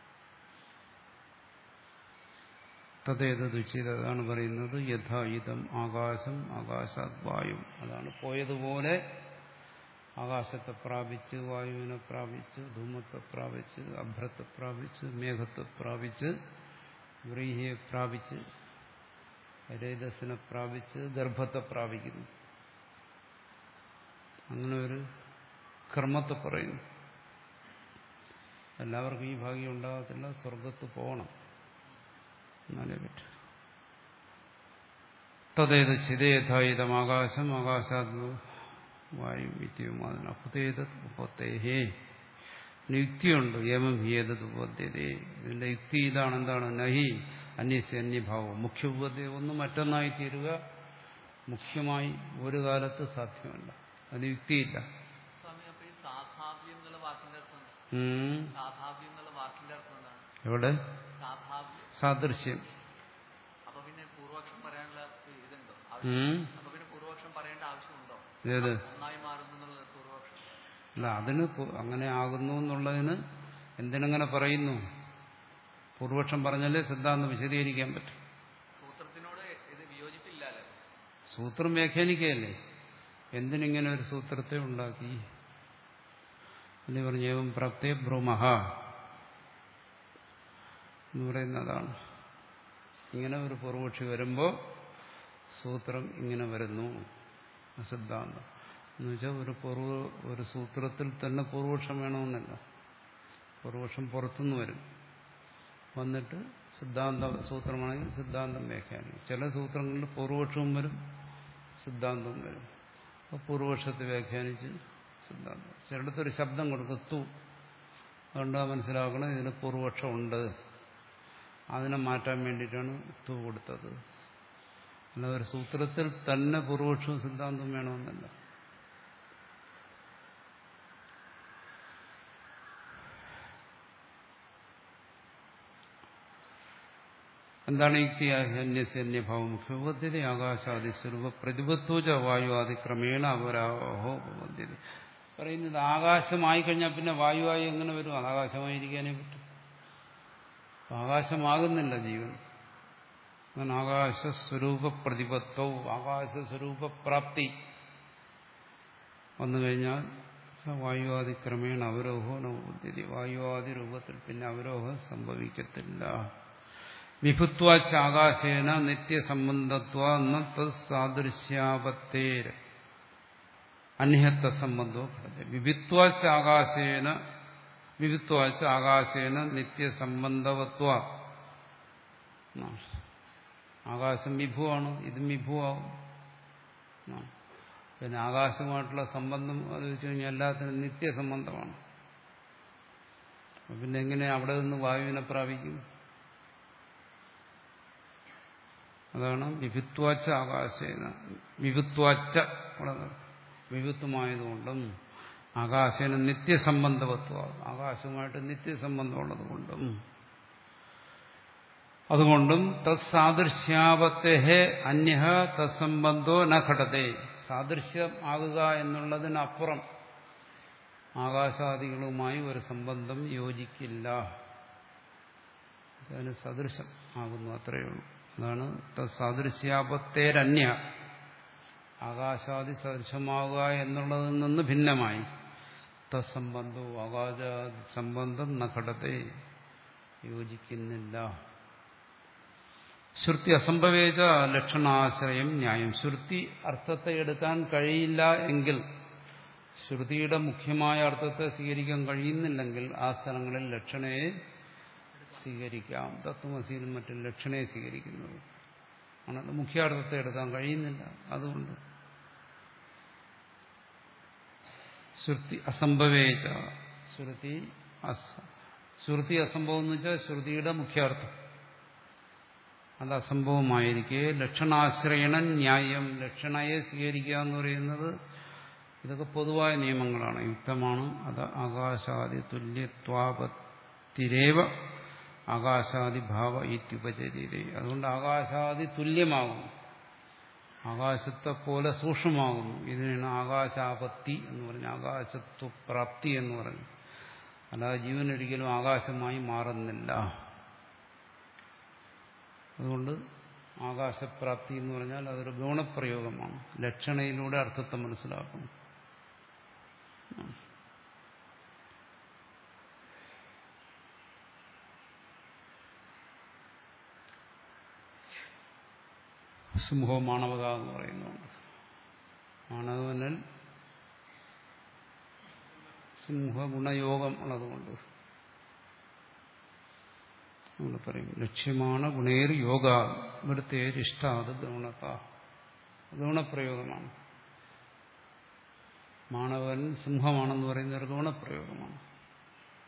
A: തതേതുച്ചിത് അതാണ് പറയുന്നത് യഥാ ഇതം ആകാശം ആകാശാത് വായു അതാണ് പോയതുപോലെ ആകാശത്തെ പ്രാപിച്ച് വായുവിനെ പ്രാപിച്ച് ധൂമത്തെ പ്രാപിച്ച് അഭ്രത്തെ പ്രാപിച്ച് മേഘത്തെ പ്രാപിച്ച് വ്രീഹിയെ പ്രാപിച്ച് രേതസിനെ പ്രാപിച്ച് ഗർഭത്തെ പ്രാപിക്കുന്നു അങ്ങനെ ഒരു ക്രമത്തെ പറയുന്നു എല്ലാവർക്കും ഈ ഭാഗ്യം ഉണ്ടാകത്തില്ല സ്വർഗത്ത് പോകണം എന്നാലേ പറ്റൂ തതേത് ചിതേധായുധം ആകാശം ആകാശാത് വായു വിദ്യവും അതിന് അപുതേത ഉപത്തേഹേ ഇതിന് യുക്തിയുണ്ട് ഏമം ഹിയേതത് ഉപദ്ധ്യതേ ഇതിന്റെ യുക്തി ഇതാണ് എന്താണ് നഹി അന്യസ്യ അന്യഭാവം മുഖ്യ ഉപദ്ധ്യ ഒന്ന് മറ്റൊന്നായി തീരുക മുഖ്യമായി ഒരു കാലത്ത് സാധ്യമല്ല അത് യുക്തിയില്ല
B: സ്വാമി അപ്പൊ ഈ സാധാവ്യം എന്നുള്ള വാക്കിന്റെ അർത്ഥം എന്താ
A: ഉം.
B: സാധാവ്യം എന്നുള്ള വാക്കിന്റെ അർത്ഥം എന്താണ്
A: എവിടെ
B: സാധാവ്യം
A: സാദൃശ്യം
B: അപ്പൊ പിന്നെ പൂർവപക്ഷം പറയാനുള്ള ഇതുണ്ടോ ആവശ്യം
A: ഉം.
B: അപ്പൊ പിന്നെ പൂർവപക്ഷം പറയേണ്ട ആവശ്യമുണ്ടോ
A: ഏത്
B: ഒന്നായി മാറുന്നു എന്നുള്ളത് പൂർവപക്ഷം
A: അല്ല അതിന് പു- അങ്ങനെ ആകുന്നു എന്നുള്ളതിന് എന്തിനങ്ങനെ പറയുന്നു പൂർവപക്ഷം പറഞ്ഞാലേ സിദ്ധാന്തം വിശദീകരിക്കാൻ പറ്റും
B: സൂത്രത്തിനോട് ഇത് വിയോജിപ്പില്ലല്ലോ
A: സൂത്രം വ്യാഖ്യാനിക്കുകയല്ലേ എന്തിനിങ്ങനെ ഒരു സൂത്രത്തെ ഉണ്ടാക്കി എന്ന് പറഞ്ഞു ഏവം പ്രാപ്തേ ഭ്രൂമഹ എന്ന് പറയുന്നതാണ് ഇങ്ങനെ ഒരു പൂർവക്ഷി വരുമ്പോൾ സൂത്രം ഇങ്ങനെ വരുന്നു സിദ്ധാന്തം എന്ന് വെച്ചാൽ ഒരു പൂർവ ഒരു സൂത്രത്തിൽ തന്നെ പൂർവപക്ഷം വേണമെന്നില്ല പൂർവപക്ഷം പുറത്തുനിന്ന് വരും വന്നിട്ട് സിദ്ധാന്ത സൂത്രമാണെങ്കിൽ സിദ്ധാന്തം വ്യാഖ്യാനിക്കും ചില സൂത്രങ്ങളിൽ പൂർവപക്ഷവും വരും സിദ്ധാന്തവും വരും അപ്പോൾ പൂർവപക്ഷത്തെ വ്യാഖ്യാനിച്ച് സിദ്ധാന്തം ചിലടത്തൊരു ശബ്ദം കൊടുക്കും തു അതുകൊണ്ട് മനസ്സിലാക്കണം ഇതിന് പൂർവപക്ഷമുണ്ട് അതിനെ മാറ്റാൻ വേണ്ടിയിട്ടാണ് തു കൊടുത്തത് അല്ല ഒരു സൂത്രത്തിൽ തന്നെ പൂർവപക്ഷവും സിദ്ധാന്തവും വേണമെന്നല്ല എന്താണ് യുക്തി അന്യസ്യന്യഭാവം മുഖ്യോപദ്ധ്യത ആകാശാദി സ്വരൂപ പ്രതിപത്വജ വായു ആദി ക്രമേണ അവരാഹോ ഉപപദ്ധ്യത പറയുന്നത് ആകാശമായി കഴിഞ്ഞാൽ പിന്നെ വായുവായി എങ്ങനെ വരും അത് ആകാശമായിരിക്കാനേ പറ്റും അപ്പൊ ആകാശമാകുന്നില്ല ജീവൻ അങ്ങനെ ആകാശസ്വരൂപ പ്രതിപത്വവും ആകാശസ്വരൂപപ്രാപ്തി വന്നു കഴിഞ്ഞാൽ വായുവാദി ക്രമേണ അവരോഹോ നവബുദ്ധ്യതി വായുവാദി രൂപത്തിൽ പിന്നെ അവരോഹം സംഭവിക്കത്തില്ല വിഭുത്വാച്ച ആകാശേന നിത്യസംബന്ധത്വ സാദൃശ്യാപത്തേര് അന്യത്വ സംബന്ധോ ഘടത്തെ വിഭിത്വാച്ച ആകാശേന വിഭിത്വാച്ച ആകാശേന നിത്യസംബന്ധവത്വ ആകാശം വിഭുവാണ് ഇതും വിഭുവാകും ആ. പിന്നെ ആകാശമായിട്ടുള്ള സംബന്ധം ആലോചിച്ചു കഴിഞ്ഞാൽ എല്ലാത്തിനും നിത്യസംബന്ധമാണ് അപ്പൊ പിന്നെ എങ്ങനെ അവിടെ നിന്ന് വായുവിനെ പ്രാപിക്കും അതാണ് വിഭിത്വാച്ച ആകാശേന വിഭിത്വാച്ച വിഭിത്വമായതുകൊണ്ടും ആകാശേന നിത്യസംബന്ധവത്വ ആകാശവുമായിട്ട് നിത്യസംബന്ധമുള്ളത് കൊണ്ടും അതുകൊണ്ടും തത്സാദൃശ്യാപത്തെ അന്യ തത്സംബന്ധോ ന ഘടത്തെ സാദൃശ്യം ആകുക എന്നുള്ളതിനപ്പുറം ആകാശാദികളുമായി ഒരു സംബന്ധം യോജിക്കില്ല അതിന് സദൃശം ആകുന്നു അത്രയേ ഉള്ളൂ അതാണ് സാദൃശ്യാപത്തേരന്യ ആകാശാദി സദൃശമാവുക എന്നുള്ളതിൽ നിന്ന് ഭിന്നമായി തത്സംബന്ധവും ആകാശാദി സംബന്ധം നഘടത്തെ യോജിക്കുന്നില്ല ശ്രുതി അസംഭവേച ലക്ഷണാശ്രയം ന്യായം ശ്രുതി അർത്ഥത്തെ എടുക്കാൻ കഴിയില്ല എങ്കിൽ ശ്രുതിയുടെ മുഖ്യമായ അർത്ഥത്തെ സ്വീകരിക്കാൻ കഴിയുന്നില്ലെങ്കിൽ ആ സ്ഥലങ്ങളിൽ ലക്ഷണയെ സ്വീകരിക്കാം തത്വമസിയിലും മറ്റും ലക്ഷണയെ സ്വീകരിക്കുന്നത് ആണല്ലോ മുഖ്യാർത്ഥത്തെ എടുക്കാൻ കഴിയുന്നില്ല അതുകൊണ്ട് ശ്രുതി അസംഭവേച്ച ശ്രുതി ശ്രുതി അസംഭവം എന്ന് വെച്ചാൽ ശ്രുതിയുടെ മുഖ്യാർത്ഥം അത് അസംഭവമായിരിക്കെ ലക്ഷണാശ്രയണ ന്യായം ലക്ഷണയെ സ്വീകരിക്കുക എന്ന് പറയുന്നത് ഇതൊക്കെ പൊതുവായ നിയമങ്ങളാണ് യുക്തമാണ് അത് ആകാശാദി തുല്യത്വാപത്തിരേവ ആകാശാദിഭാവ ഇത്യുപചര്യത അതുകൊണ്ട് ആകാശാദി തുല്യമാകും ആകാശത്തെ പോലെ സൂക്ഷ്മമാകുന്നു ഇതിനാണ് ആകാശാപത്തി എന്ന് പറഞ്ഞ ആകാശത്വപ്രാപ്തി എന്ന് പറഞ്ഞു അല്ലാതെ ജീവനൊരിക്കലും ആകാശമായി മാറുന്നില്ല അതുകൊണ്ട് ആകാശപ്രാപ്തി എന്ന് പറഞ്ഞാൽ അതൊരു ഗുണപ്രയോഗമാണ് ലക്ഷണയിലൂടെ അർത്ഥത്തെ മനസ്സിലാക്കണം സിംഹോ മാണവക എന്ന് പറയുന്നുണ്ട് മാണവനിൽ സിംഹഗുണയോഗം ഉള്ളതുകൊണ്ട് നമ്മൾ പറയും ലക്ഷ്യമാണ് ഗുണേർ യോഗ ഇവിടുത്തെ ഇഷ്ടാത് ഗുണത ഗുണപ്രയോഗമാണ് മാണവൻ സിംഹമാണെന്ന് പറയുന്ന ഒരു ഗുണപ്രയോഗമാണ്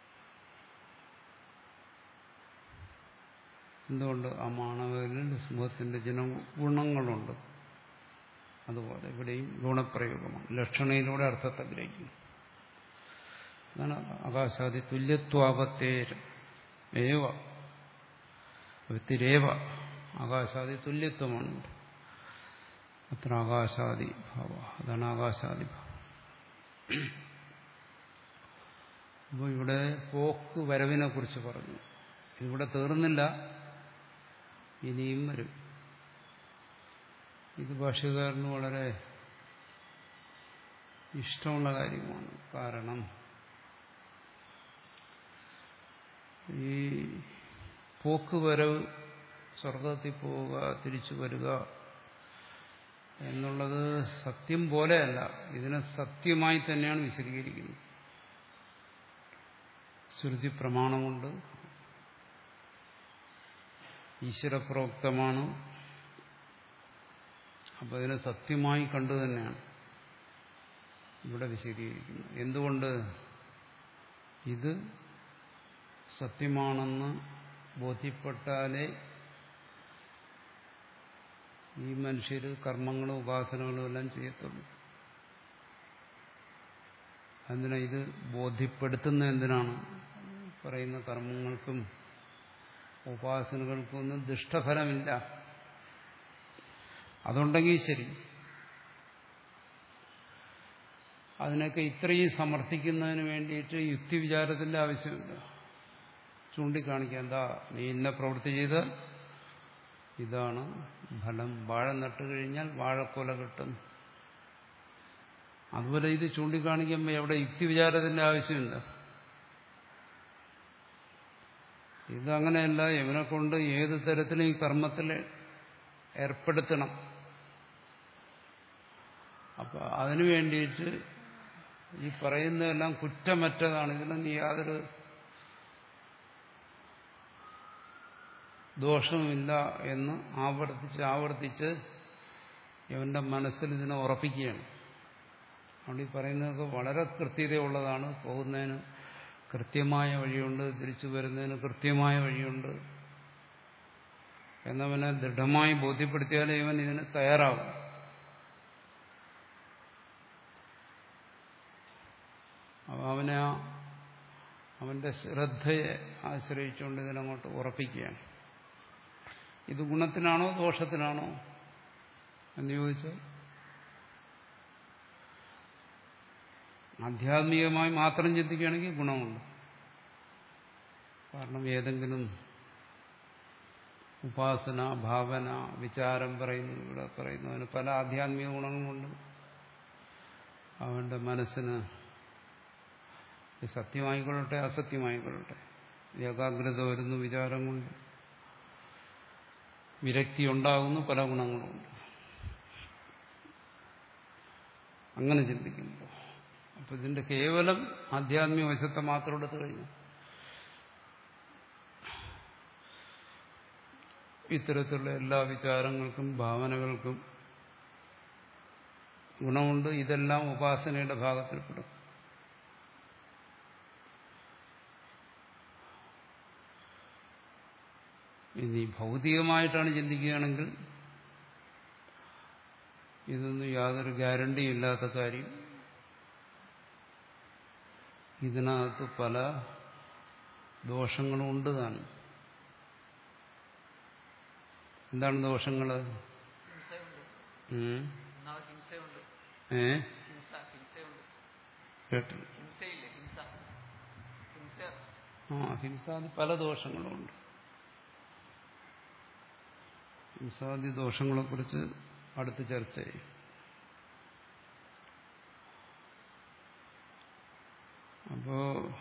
A: എന്തുകൊണ്ട് ആ മാണവരിൽ സിംഹത്തിന്റെ ജന ഗുണങ്ങളുണ്ട് അതുപോലെ ഇവിടെയും ഗുണപ്രയോഗമാണ് ലക്ഷണയിലൂടെ അർത്ഥത്തെ ഗ്രഹിക്കുന്നു അതാണ് ആകാശാദി തുല്യത്വാപത്തേര് ഏവ വ്യക്തിരേവ ആകാശാദി തുല്യത്വമാണ് ഇവിടെ. അത്ര ആകാശാദി ഭാവ അതാണ് ആകാശാദി ഭാവം അപ്പോൾ ഇവിടെ പോക്ക് വരവിനെ കുറിച്ച് പറഞ്ഞു ഇവിടെ തീർന്നില്ല ഇനിയും വരും ഇത് ഭാഷകാരന് വളരെ ഇഷ്ടമുള്ള കാര്യമാണ് കാരണം ഈ പോക്ക് വരവ് സ്വർഗത്തിൽ പോവുക തിരിച്ചു വരിക എന്നുള്ളത് സത്യം പോലെയല്ല ഇതിനെ സത്യമായി തന്നെയാണ് വിശദീകരിക്കുന്നത് ശ്രുതി പ്രമാണമുണ്ട് ഈശ്വരപ്രോക്തമാണ് അപ്പോൾ ഇതിനെ സത്യമായി കണ്ടു തന്നെയാണ് ഇവിടെ വിശദീകരിക്കുന്നത് എന്തുകൊണ്ട് ഇത് സത്യമാണെന്ന് ബോധ്യപ്പെട്ടാലേ ഈ മനുഷ്യർ കർമ്മങ്ങളും ഉപാസനകളും എല്ലാം ചെയ്യത്തുള്ളൂ എന്തിനാ ഇത് ബോധ്യപ്പെടുത്തുന്ന എന്തിനാണ് പറയുന്ന കർമ്മങ്ങൾക്കും ഉപാസനകൾക്കും ഒന്നും ദുഷ്ടഫലമില്ല അതുണ്ടെങ്കിൽ ശരി അതിനൊക്കെ ഇത്രയും സമർത്ഥിക്കുന്നതിന് വേണ്ടിയിട്ട് യുക്തിവിചാരത്തിന്റെ ആവശ്യമില്ല ചൂണ്ടിക്കാണിക്കുക എന്താ നീ ഇന്ന പ്രവൃത്തി ചെയ്താൽ ഇതാണ് ഫലം വാഴ നട്ടു കഴിഞ്ഞാൽ വാഴക്കൊല കിട്ടും അതുപോലെ ഇത് ചൂണ്ടിക്കാണിക്കുമ്പോൾ എവിടെ യുക്തിവിചാരത്തിന്റെ ആവശ്യമില്ല ഇതങ്ങനെയല്ല ഇവനെ കൊണ്ട് ഏത് തരത്തിലും ഈ കർമ്മത്തിൽ ഏർപ്പെടുത്തണം അപ്പൊ അതിനു വേണ്ടിയിട്ട് ഈ പറയുന്നതെല്ലാം കുറ്റമറ്റതാണ് ഇതിലൊന്നും യാതൊരു ദോഷവുമില്ല എന്ന് ആവർത്തിച്ച് ആവർത്തിച്ച് ഇവന്റെ മനസ്സിൽ ഇതിനെ ഉറപ്പിക്കുകയാണ് അവിടെ ഈ പറയുന്നതൊക്കെ വളരെ കൃത്യതയുള്ളതാണ് പോകുന്നതിന് കൃത്യമായ വഴിയുണ്ട് തിരിച്ചു വരുന്നതിന് കൃത്യമായ വഴിയുണ്ട് എന്നവനെ ദൃഢമായി ബോധ്യപ്പെടുത്തിയാലേ ഇവൻ ഇതിന് തയ്യാറാവും അപ്പൊ അവനെ ആ അവന്റെ ശ്രദ്ധയെ ആശ്രയിച്ചുകൊണ്ട് ഇതിനങ്ങോട്ട് ഉറപ്പിക്കുകയാണ് ഇത് ഗുണത്തിനാണോ ദോഷത്തിനാണോ എന്ന് ചോദിച്ചാൽ ആധ്യാത്മികമായി മാത്രം ചിന്തിക്കുകയാണെങ്കിൽ ഗുണമുണ്ട് കാരണം ഏതെങ്കിലും ഉപാസന ഭാവന വിചാരം പറയുന്നു ഇവിടെ പറയുന്നതിന് പല ആധ്യാത്മിക ഗുണങ്ങളുണ്ട് അവന്റെ മനസ്സിന് സത്യമായിക്കൊള്ളട്ടെ അസത്യമായിക്കൊള്ളട്ടെ ഏകാഗ്രത വരുന്നു വിചാരം കൊണ്ട് വിരക്തി ഉണ്ടാകുന്നു പല ഗുണങ്ങളുമുണ്ട് അങ്ങനെ ചിന്തിക്കുമ്പോൾ അപ്പൊ ഇതിന്റെ കേവലം ആധ്യാത്മിക വശത്തെ മാത്രം എടുത്തു കഴിഞ്ഞു ഇത്തരത്തിലുള്ള എല്ലാ വിചാരങ്ങൾക്കും ഭാവനകൾക്കും ഗുണമുണ്ട് ഇതെല്ലാം ഉപാസനയുടെ ഭാഗത്തിൽപ്പെടും ഇനി ഭൗതികമായിട്ടാണ് ചിന്തിക്കുകയാണെങ്കിൽ ഇതൊന്നും യാതൊരു ഗ്യാരണ്ടിയും ഇല്ലാത്ത കാര്യം ഇതിനകത്ത് പല ദോഷങ്ങളും ഉണ്ട് താനും എന്താണ് ദോഷങ്ങള്
B: ഹിംസയുണ്ട്
A: ഉം?
B: ഒന്നാമത് ഹിംസയുണ്ട്
A: ഏ
B: ഹിംസ ഹിംസയുണ്ട്
A: കേട്ടു
B: ഹിംസയില്ലേ ഹിംസ ഹിംസ
A: ആ ഹിംസാദി പല ദോഷങ്ങളുമുണ്ട് ഹിംസാദി ദോഷങ്ങളെക്കുറിച്ച് അടുത്ത് ചർച്ച ചെയ്യും അപ്പോ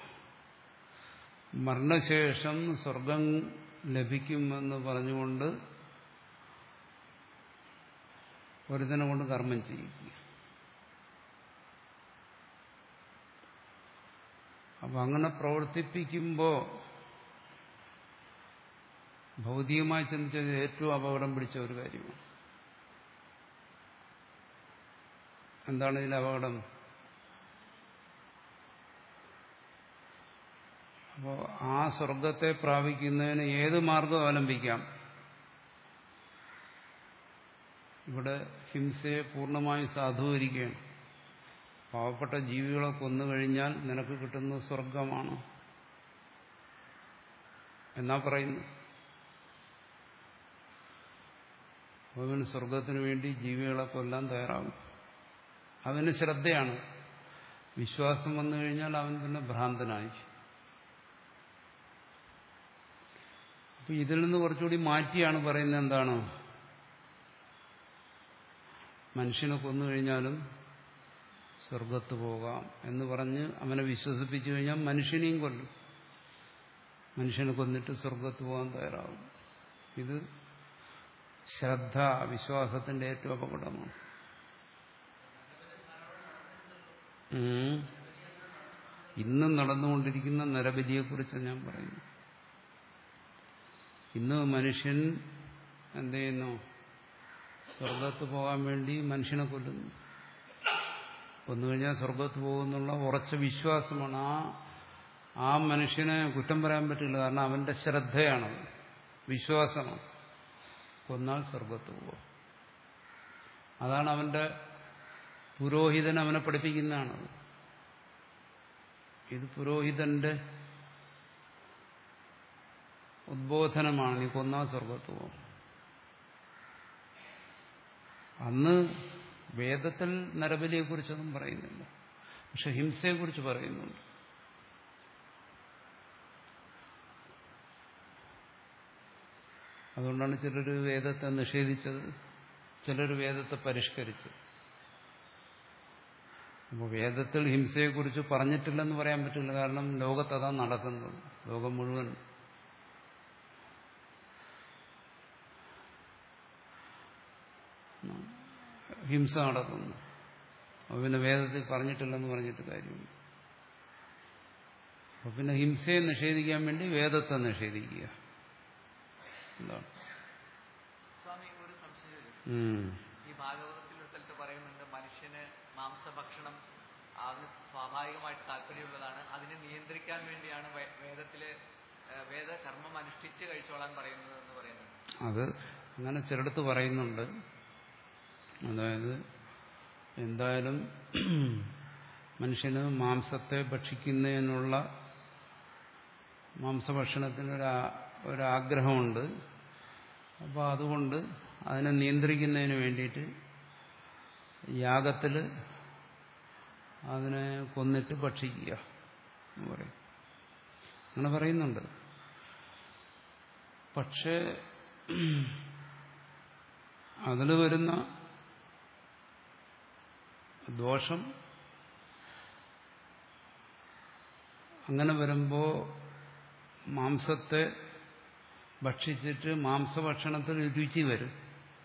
A: മരണശേഷം സ്വർഗം ലഭിക്കുമെന്ന് പറഞ്ഞുകൊണ്ട് ഒരുതിനെ കൊണ്ട് കർമ്മം ചെയ്യിക്കുക അപ്പൊ അങ്ങനെ പ്രവർത്തിപ്പിക്കുമ്പോൾ ഭൗതികമായി ചിന്തിച്ചത് ഏറ്റവും അപകടം പിടിച്ച ഒരു കാര്യമാണ് എന്താണ് ഇതിൽ അപകടം അപ്പോൾ ആ സ്വർഗത്തെ പ്രാപിക്കുന്നതിന് ഏത് മാർഗം അവലംബിക്കാം ഇവിടെ ഹിംസയെ പൂർണ്ണമായും സാധൂകരിക്കുകയാണ് പാവപ്പെട്ട ജീവികളെ കൊന്നു കഴിഞ്ഞാൽ നിനക്ക് കിട്ടുന്നത് സ്വർഗമാണ് എന്നാ പറയുന്നു അവൻ സ്വർഗത്തിനു വേണ്ടി ജീവികളെ കൊല്ലാൻ തയ്യാറാകും അവന് ശ്രദ്ധയാണ് വിശ്വാസം വന്നു കഴിഞ്ഞാൽ അവൻ പിന്നെ ഭ്രാന്തനായി അപ്പൊ ഇതിൽ നിന്ന് കുറച്ചുകൂടി മാറ്റിയാണ് പറയുന്നത് എന്താണ് മനുഷ്യനെ കൊന്നു കഴിഞ്ഞാലും സ്വർഗത്ത് പോകാം എന്ന് പറഞ്ഞ് അവനെ വിശ്വസിപ്പിച്ചു കഴിഞ്ഞാൽ മനുഷ്യനെയും കൊല്ലും മനുഷ്യനെ കൊന്നിട്ട് സ്വർഗത്ത് പോകാൻ തയ്യാറാവും ഇത് ശ്രദ്ധ വിശ്വാസത്തിന്റെ ഏറ്റവും അപകടമാണ് ഉം. ഇന്നും നടന്നുകൊണ്ടിരിക്കുന്ന നരബലിയെക്കുറിച്ച് ഞാൻ പറയുന്നു ഇന്ന് മനുഷ്യൻ എന്ത് ചെയ്യുന്നു സ്വർഗത്ത് പോകാൻ വേണ്ടി മനുഷ്യനെ കൊല്ലുന്നു കൊന്നു കഴിഞ്ഞാൽ സ്വർഗത്ത് പോകുന്നുള്ള ഉറച്ച വിശ്വാസമാണ് ആ ആ മനുഷ്യനെ കുറ്റം പറയാൻ പറ്റില്ല കാരണം അവന്റെ ശ്രദ്ധയാണ് വിശ്വാസമാണ് കൊന്നാൽ സ്വർഗത്ത് പോകും അതാണ് അവന്റെ പുരോഹിതൻ അവനെ പഠിപ്പിക്കുന്നതാണ് ഇത് പുരോഹിതന്റെ ഉദ്ബോധനമാണ് നീ കൊന്നാൽ സ്വർഗത്ത് പോകും അന്ന് വേദത്തിൽ നരബലിയെക്കുറിച്ചൊന്നും പറയുന്നില്ല പക്ഷെ ഹിംസയെക്കുറിച്ച് പറയുന്നുണ്ട് അതുകൊണ്ടാണ് ചിലർ വേദത്തെ നിഷേധിച്ചത് ചിലർ വേദത്തെ പരിഷ്കരിച്ചത് അപ്പോൾ വേദത്തിൽ ഹിംസയെക്കുറിച്ച് പറഞ്ഞിട്ടില്ലെന്ന് പറയാൻ പറ്റില്ല കാരണം ലോകത്തതാ നടക്കുന്നത് ലോകം മുഴുവൻ ഹിംസ നടക്കുന്നു അപ്പോൾ പിന്നെ വേദത്തിൽ പറഞ്ഞിട്ടില്ലെന്ന് പറഞ്ഞിട്ട് കാര്യമില്ല അപ്പോൾ പിന്നെ ഹിംസയെ നിഷേധിക്കാൻ വേണ്ടി വേദത്തെ നിഷേധിക്കുക എന്താണ്
B: സ്വാമി ഒരു സംശയം
A: ഉം.
B: ഈ ഭാഗവതത്തിൽ ഒരു സ്ഥലത്ത് പറയുന്നുണ്ട് മനുഷ്യന് മാംസഭക്ഷണം അതിന് സ്വാഭാവികമായിട്ട് താല്പര്യമുള്ളതാണ് അതിനെ നിയന്ത്രിക്കാൻ വേണ്ടിയാണ് വേ- വേദത്തില് ഏഹ്, വേദകർമ്മം അനുഷ്ഠിച്ച് കഴിച്ചോളാൻ പറയുന്നത് എന്ന് പറയുന്നുണ്ട്
A: അത് അങ്ങനെ ചിലടത്ത് പറയുന്നുണ്ട് അതായത് എന്തായാലും മനുഷ്യന് മാംസത്തെ ഭക്ഷിക്കുന്നതിനുള്ള മാംസഭക്ഷണത്തിനൊരാ ഒരാഗ്രഹമുണ്ട് അപ്പോൾ അതുകൊണ്ട് അതിനെ നിയന്ത്രിക്കുന്നതിന് വേണ്ടിയിട്ട് യാഗത്തിൽ അതിനെ കൊന്നിട്ട് ഭക്ഷിക്കുക എന്ന് പറയും അങ്ങനെ പറയുന്നുണ്ട് പക്ഷേ അതിൽ വരുന്ന ദോഷം അങ്ങനെ വരുമ്പോൾ മാംസത്തെ ഭക്ഷിച്ചിട്ട് മാംസഭക്ഷണത്തിൽ രുചി വരും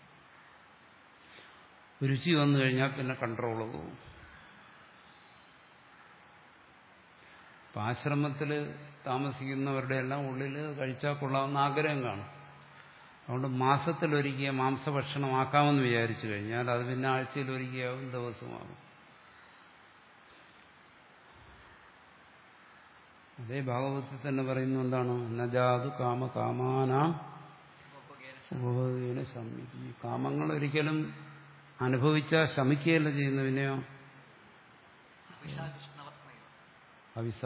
A: രുചി വന്നു കഴിഞ്ഞാൽ പിന്നെ കൺട്രോൾ പോകും ഇപ്പം ആശ്രമത്തിൽ താമസിക്കുന്നവരുടെ എല്ലാം ഉള്ളിൽ കഴിച്ചാൽ കൊള്ളാവുന്ന ആഗ്രഹം കാണും അതുകൊണ്ട് മാസത്തിലൊരിക്കൽ മാംസഭക്ഷണമാക്കാമെന്ന് വിചാരിച്ചു കഴിഞ്ഞാൽ അത് പിന്നെ ആഴ്ചയിൽ ഒരിക്കലാവും ദിവസമാകും അതേ ഭാഗവതത്തിൽ തന്നെ പറയുന്ന എന്താണ് നജാതു കാമ കാമാനാം ഉപഭോഗേന ശമിക്കും ഈ കാമങ്ങൾ ഒരിക്കലും അനുഭവിച്ചാൽ ശമിക്കുകയല്ല ചെയ്യുന്നു പിന്നെയോ
B: കൃഷ്ണവത്മയോ
A: അവിസ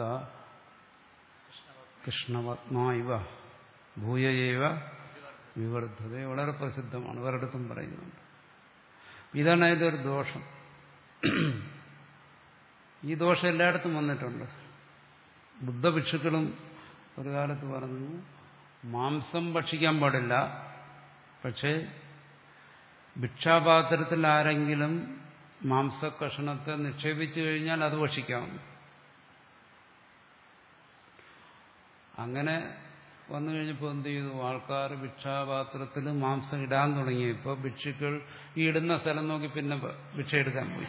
A: കൃഷ്ണവത്മാ ഇവ ഭൂയയേവ വിവർദ്ധത വളരെ പ്രസിദ്ധമാണ് ഒരിടത്തും പറയുന്നുണ്ട് ഇതാണ് അതിൻ്റെ ഒരു ദോഷം ഈ ദോഷം എല്ലായിടത്തും വന്നിട്ടുണ്ട് ബുദ്ധഭിക്ഷുക്കളും ഒരു കാലത്ത് പറഞ്ഞു മാംസം ഭക്ഷിക്കാൻ പാടില്ല പക്ഷേ ഭിക്ഷാപാത്രത്തിൽ ആരെങ്കിലും മാംസകഷണത്തെ നിക്ഷേപിച്ചു കഴിഞ്ഞാൽ അത് ഭക്ഷിക്കാം അങ്ങനെ വന്നു കഴിഞ്ഞപ്പോൾ എന്ത് ചെയ്തു ആൾക്കാർ ഭിക്ഷാപാത്രത്തിൽ മാംസം ഇടാൻ തുടങ്ങി ഇപ്പോൾ ഭിക്ഷുക്കൾ ഈ ഇടുന്ന സ്ഥലം നോക്കി പിന്നെ ഭിക്ഷ എടുക്കാൻ പോയി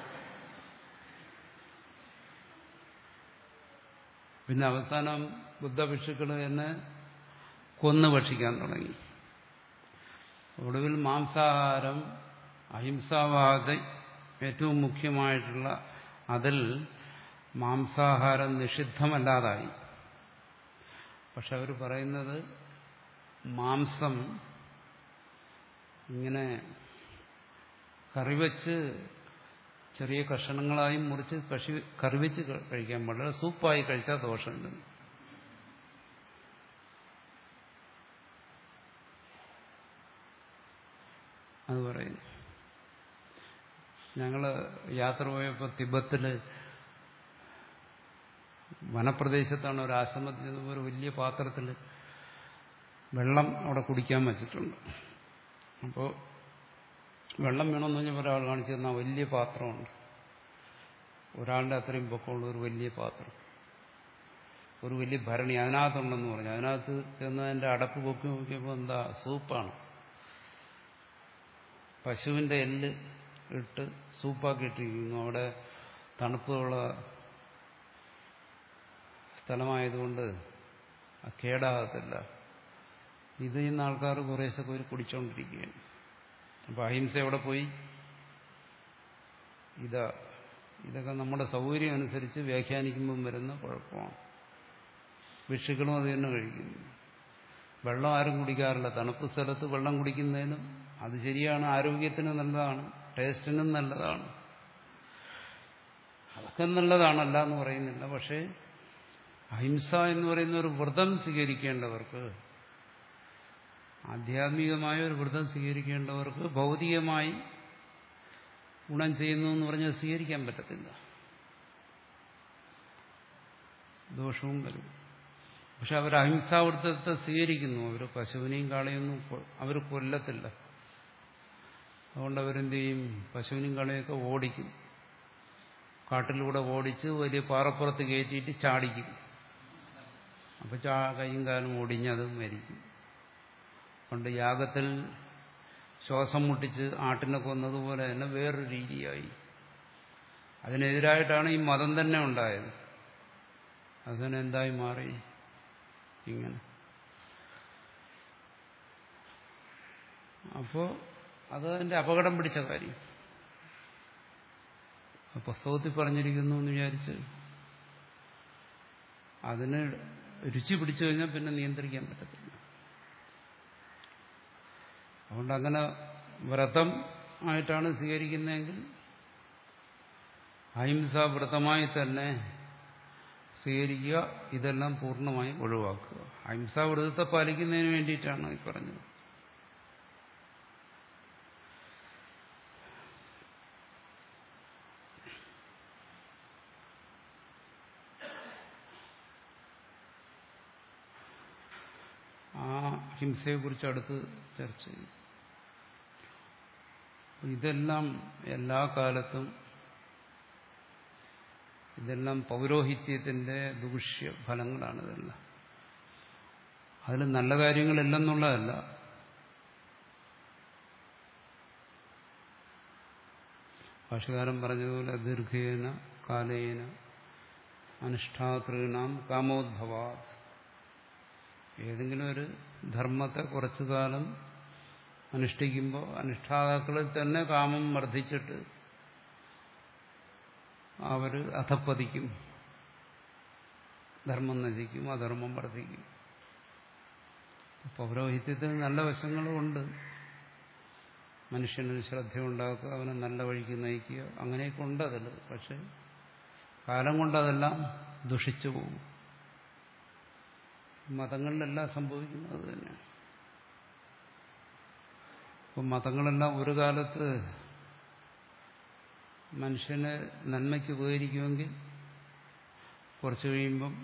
A: പിന്നെ അവസാനം ബുദ്ധഭിക്ഷുക്കൾ തന്നെ കൊന്നു ഭക്ഷിക്കാൻ തുടങ്ങി ഒടുവിൽ മാംസാഹാരം അഹിംസാവാദ ഏറ്റവും മുഖ്യമായിട്ടുള്ള അതിൽ മാംസാഹാരം നിഷിദ്ധമല്ലാതായി പക്ഷെ അവർ പറയുന്നത് മാംസം ഇങ്ങനെ കറിവെച്ച് ചെറിയ കഷണങ്ങളായി മുറിച്ച് കഷി കറിവെച്ച് കഴിക്കാൻ പാടില്ല സൂപ്പായി കഴിച്ചാൽ ദോഷമുണ്ട് അത് പറയുന്നു ഞങ്ങൾ യാത്ര പോയപ്പോൾ തിബത്തില് വനപ്രദേശത്താണ് ഒരു ആശ്രമത്തിൽ ചെന്നപ്പോൾ ഒരു വലിയ പാത്രത്തിൽ വെള്ളം അവിടെ കുടിക്കാൻ വെച്ചിട്ടുണ്ട് അപ്പോൾ വെള്ളം വേണമെന്ന് പറഞ്ഞപ്പോൾ ഒരാൾ കാണിച്ചു തന്ന വലിയ പാത്രമുണ്ട് ഒരാളുടെ അത്രയും പൊക്കമുള്ള ഒരു വലിയ പാത്രം ഒരു വലിയ ഭരണി അതിനകത്തുണ്ടെന്ന് പറഞ്ഞു അതിനകത്ത് ചെന്ന് അതിൻ്റെ അടപ്പ് പൊക്കി നോക്കിയപ്പോൾ എന്താ സൂപ്പാണ് പശുവിൻ്റെ എല്ല് ഇട്ട് സൂപ്പാക്കി ഇട്ടിരിക്കുന്നു അവിടെ തണുപ്പുള്ള സ്ഥലമായതുകൊണ്ട് കേടാകത്തില്ല ഇത് ഇന്ന് ആൾക്കാർ കുറേശ്ശൊക്കെ ഒരു കുടിച്ചോണ്ടിരിക്കുകയാണ് അപ്പോൾ അഹിംസ എവിടെ പോയി ഇതാ ഇതൊക്കെ നമ്മുടെ സൗകര്യം അനുസരിച്ച് വ്യാഖ്യാനിക്കുമ്പം വരുന്ന കുഴപ്പമാണ് ഭിക്ഷുക്കളും അത് തന്നെ കഴിക്കുന്നു വെള്ളം ആരും കുടിക്കാറില്ല തണുപ്പ് സ്ഥലത്ത് വെള്ളം കുടിക്കുന്നതിനും അത് ശരിയാണ് ആരോഗ്യത്തിന് നല്ലതാണ് ടേസ്റ്റിനും നല്ലതാണ് അതൊക്കെ നല്ലതാണല്ല എന്ന് പറയുന്നില്ല പക്ഷേ അഹിംസ എന്ന് പറയുന്ന ഒരു വ്രതം സ്വീകരിക്കേണ്ടവർക്ക് ആധ്യാത്മികമായ ഒരു വ്രതം സ്വീകരിക്കേണ്ടവർക്ക് ഭൗതികമായി ഗുണം ചെയ്യുന്നു എന്ന് പറഞ്ഞാൽ സ്വീകരിക്കാൻ പറ്റത്തില്ല ദോഷവും വരും പക്ഷെ അവർ അഹിംസാവൃത്തത്തെ സ്വീകരിക്കുന്നു അവർ പശുവിനെയും കാളയൊന്നും അവർ കൊല്ലത്തില്ല അതുകൊണ്ട് അവരെന്ത് ചെയ്യും പശുവിനെയും കാളയൊക്കെ ഓടിക്കും കാട്ടിലൂടെ ഓടിച്ച് വലിയ പാറപ്പുറത്ത് കയറ്റിയിട്ട് ചാടിക്കും അപ്പോൾ ചാ കൈയും കാലും ഒടിഞ്ഞത് മരിക്കും പണ്ട് യാഗത്തിൽ ശ്വാസം മുട്ടിച്ച് ആട്ടിനെ കൊന്നതുപോലെ തന്നെ വേറൊരു രീതിയായി അതിനെതിരായിട്ടാണ് ഈ മതം തന്നെ ഉണ്ടായത് അതിന് എന്തായി മാറി ഇങ്ങനെ അപ്പോൾ അത് അതിൻ്റെ അപകടം പിടിച്ച കാര്യം പുസ്തകത്തിൽ പറഞ്ഞിരിക്കുന്നു എന്ന് വിചാരിച്ച് അതിന് രുചി പിടിച്ചു കഴിഞ്ഞാൽ പിന്നെ നിയന്ത്രിക്കാൻ പറ്റത്തില്ല അതുകൊണ്ട് അങ്ങനെ വ്രതം ആയിട്ടാണ് സ്വീകരിക്കുന്നതെങ്കിൽ അഹിംസാ വ്രതമായി തന്നെ സ്വീകരിക്കുക ഇതെല്ലാം പൂർണ്ണമായും ഒഴിവാക്കുക അഹിംസാ വ്രതത്തെ പാലിക്കുന്നതിന് വേണ്ടിയിട്ടാണ് ഈ പറഞ്ഞത് ആ ഹിംസയെക്കുറിച്ച് അടുത്ത് ചർച്ച ചെയ്യും ഇതെല്ലാം എല്ലാ കാലത്തും ഇതെല്ലാം പൗരോഹിത്യത്തിന്റെ ദൂഷ്യ ഫലങ്ങളാണ് ഇതെല്ലാം അതിൽ നല്ല കാര്യങ്ങളില്ലെന്നുള്ളതല്ല ഭാഷകാരൻ പറഞ്ഞതുപോലെ ദീർഘേന കാലേന അനുഷ്ഠാതൃണാം കാമോദ്ഭവാ ഏതെങ്കിലും ഒരു ധർമ്മത്തെ കുറച്ചു കാലം അനുഷ്ഠിക്കുമ്പോൾ അനുഷ്ഠാതാക്കളിൽ തന്നെ കാമം വർദ്ധിച്ചിട്ട് അവർ അധപ്പതിക്കും ധർമ്മം നശിക്കും അധർമ്മം വർദ്ധിക്കും പൗരോഹിത്യത്തിന് നല്ല വശങ്ങളുമുണ്ട് മനുഷ്യനൊരു ശ്രദ്ധയുണ്ടാക്കുക അവനെ നല്ല വഴിക്ക് നയിക്കുക അങ്ങനെയൊക്കെ ഉണ്ട് അതിൽ പക്ഷെ കാലം കൊണ്ടതെല്ലാം ദുഷിച്ചു പോകും മതങ്ങളിലെല്ലാം സംഭവിക്കുന്നത് തന്നെ അപ്പം മതങ്ങളെല്ലാം ഒരു കാലത്ത് മനുഷ്യന് നന്മയ്ക്ക് ഉപകരിക്കുമെങ്കിൽ കുറച്ച് കഴിയുമ്പം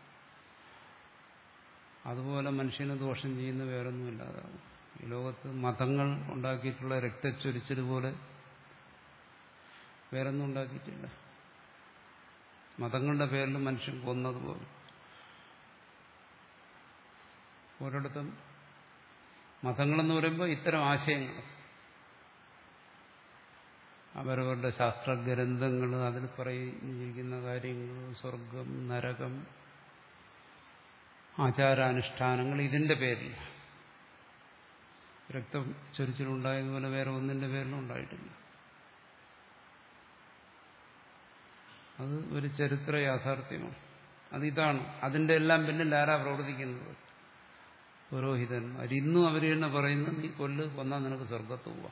A: അതുപോലെ മനുഷ്യന് ദോഷം ചെയ്യുന്ന വേറൊന്നുമില്ലാതാകും ഈ ലോകത്ത് മതങ്ങൾ ഉണ്ടാക്കിയിട്ടുള്ള രക്തച്ചൊരിച്ചൽ പോലെ വേറൊന്നും ഉണ്ടാക്കിയിട്ടില്ല മതങ്ങളുടെ പേരിൽ മനുഷ്യൻ കൊന്നതുപോലെ ഒരിടത്തും മതങ്ങളെന്ന് പറയുമ്പോൾ ഇത്തരം ആശയങ്ങൾ അവരവരുടെ ശാസ്ത്രഗ്രന്ഥങ്ങൾ അതിൽ പറഞ്ഞിരിക്കുന്ന കാര്യങ്ങൾ സ്വർഗം നരകം ആചാരാനുഷ്ഠാനങ്ങൾ ഇതിന്റെ പേരിൽ രക്തം ചൊരിച്ചിലുണ്ടായതുപോലെ വേറെ ഒന്നിന്റെ പേരിലും ഉണ്ടായിട്ടില്ല അത് ഒരു ചരിത്ര യാഥാർത്ഥ്യമാണ് അതിതാണ് അതിന്റെ എല്ലാം പിന്നിൽ ആരാ പ്രവർത്തിക്കുന്നത് പുരോഹിതന്മാർ ഇന്നും അവർ തന്നെ പറയുന്നു നീ കൊല്ല് കൊന്നാൽ നിനക്ക് സ്വർഗത്ത് പോവാം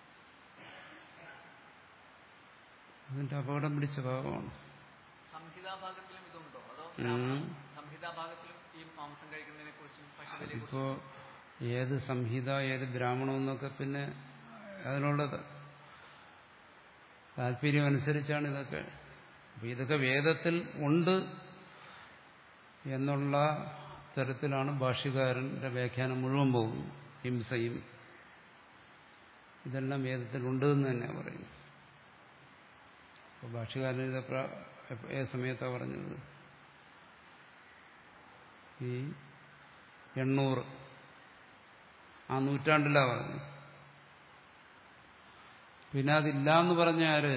A: അതിന്റെ അപകടം പിടിച്ച ഭാഗമാണ്
B: സംഹിതാഭാഗത്തിലും ഇതുണ്ടോ അതോ
A: ഉം.
B: സംഹിതാഭാഗത്തിലും ഈ മാംസം കഴിക്കുന്നതിനെ കുറിച്ചും പശുബലിയെ
A: ഇപ്പോ ഏത് സംഹിത ഏത് ബ്രാഹ്മണം എന്നൊക്കെ പിന്നെ അതിനുള്ള താല്പര്യം അനുസരിച്ചാണ് ഇതൊക്കെ അപ്പൊ ഇതൊക്കെ വേദത്തിൽ ഉണ്ട് എന്നുള്ള തരത്തിലാണ് ഭാഷ്യകാരന്റെ വ്യാഖ്യാനം മുഴുവൻ പോകുന്നത് ഹിംസയും ഇതെല്ലാം വേദത്തിൽ ഉണ്ട് എന്ന് തന്നെ പറയുന്നു അപ്പോൾ ഭാഷ്യകാരൻ ഇത് പ്ര- ഏത് സമയത്താണ് പറഞ്ഞത് ഈ എണ്ണൂറ് ആ നൂറ്റാണ്ടിലാ പറഞ്ഞു പിന്നെ അതില്ല എന്ന് പറഞ്ഞ ആര്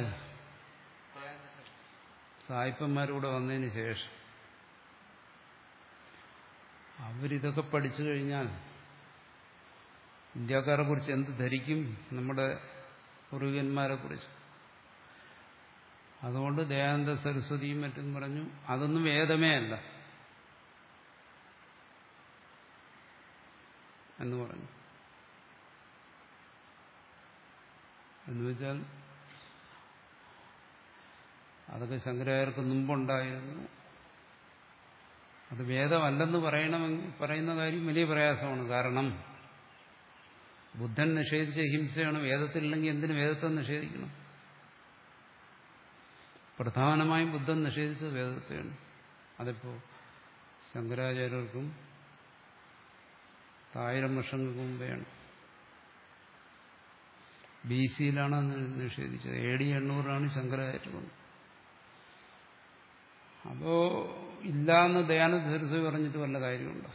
A: സായിപ്പന്മാരൂടെ വന്നതിന് ശേഷം അവരിതൊക്കെ പഠിച്ചു കഴിഞ്ഞാൽ ഇന്ത്യക്കാരെ കുറിച്ച് എന്ത് ധരിക്കും നമ്മുടെ പൂർവികന്മാരെ കുറിച്ച് അതുകൊണ്ട് ദയാനന്ദ സരസ്വതിയും മറ്റും പറഞ്ഞു അതൊന്നും വേദമേ അല്ല എന്ന് പറഞ്ഞു എന്ന് വെച്ചാൽ അതൊക്കെ ശങ്കരാചാര്യർക്ക് മുമ്പുണ്ടായിരുന്നു അത് വേദമല്ലെന്ന് പറയണമെങ്കിൽ പറയുന്ന കാര്യം വലിയ പ്രയാസമാണ് കാരണം ബുദ്ധൻ നിഷേധിച്ച ഹിംസയാണ് വേദത്തിലില്ലെങ്കിൽ എന്തിന് വേദത്തെ നിഷേധിക്കണം പ്രധാനമായും ബുദ്ധൻ നിഷേധിച്ചത് വേദത്തെയാണ് അതിപ്പോ ശങ്കരാചാര്യർക്കും ആയിരം വർഷങ്ങൾക്ക് മുമ്പെയാണ് ബി സിയിലാണ് അന്ന് നിഷേധിച്ചത് എ ഡി എണ്ണൂറാണ് ശങ്കരാചാര്യ വന്നത് അപ്പോ ഇല്ലാന്ന് ദയാനന്ദ സരസ്വതി പറഞ്ഞിട്ട് വല്ല കാര്യമുണ്ടോ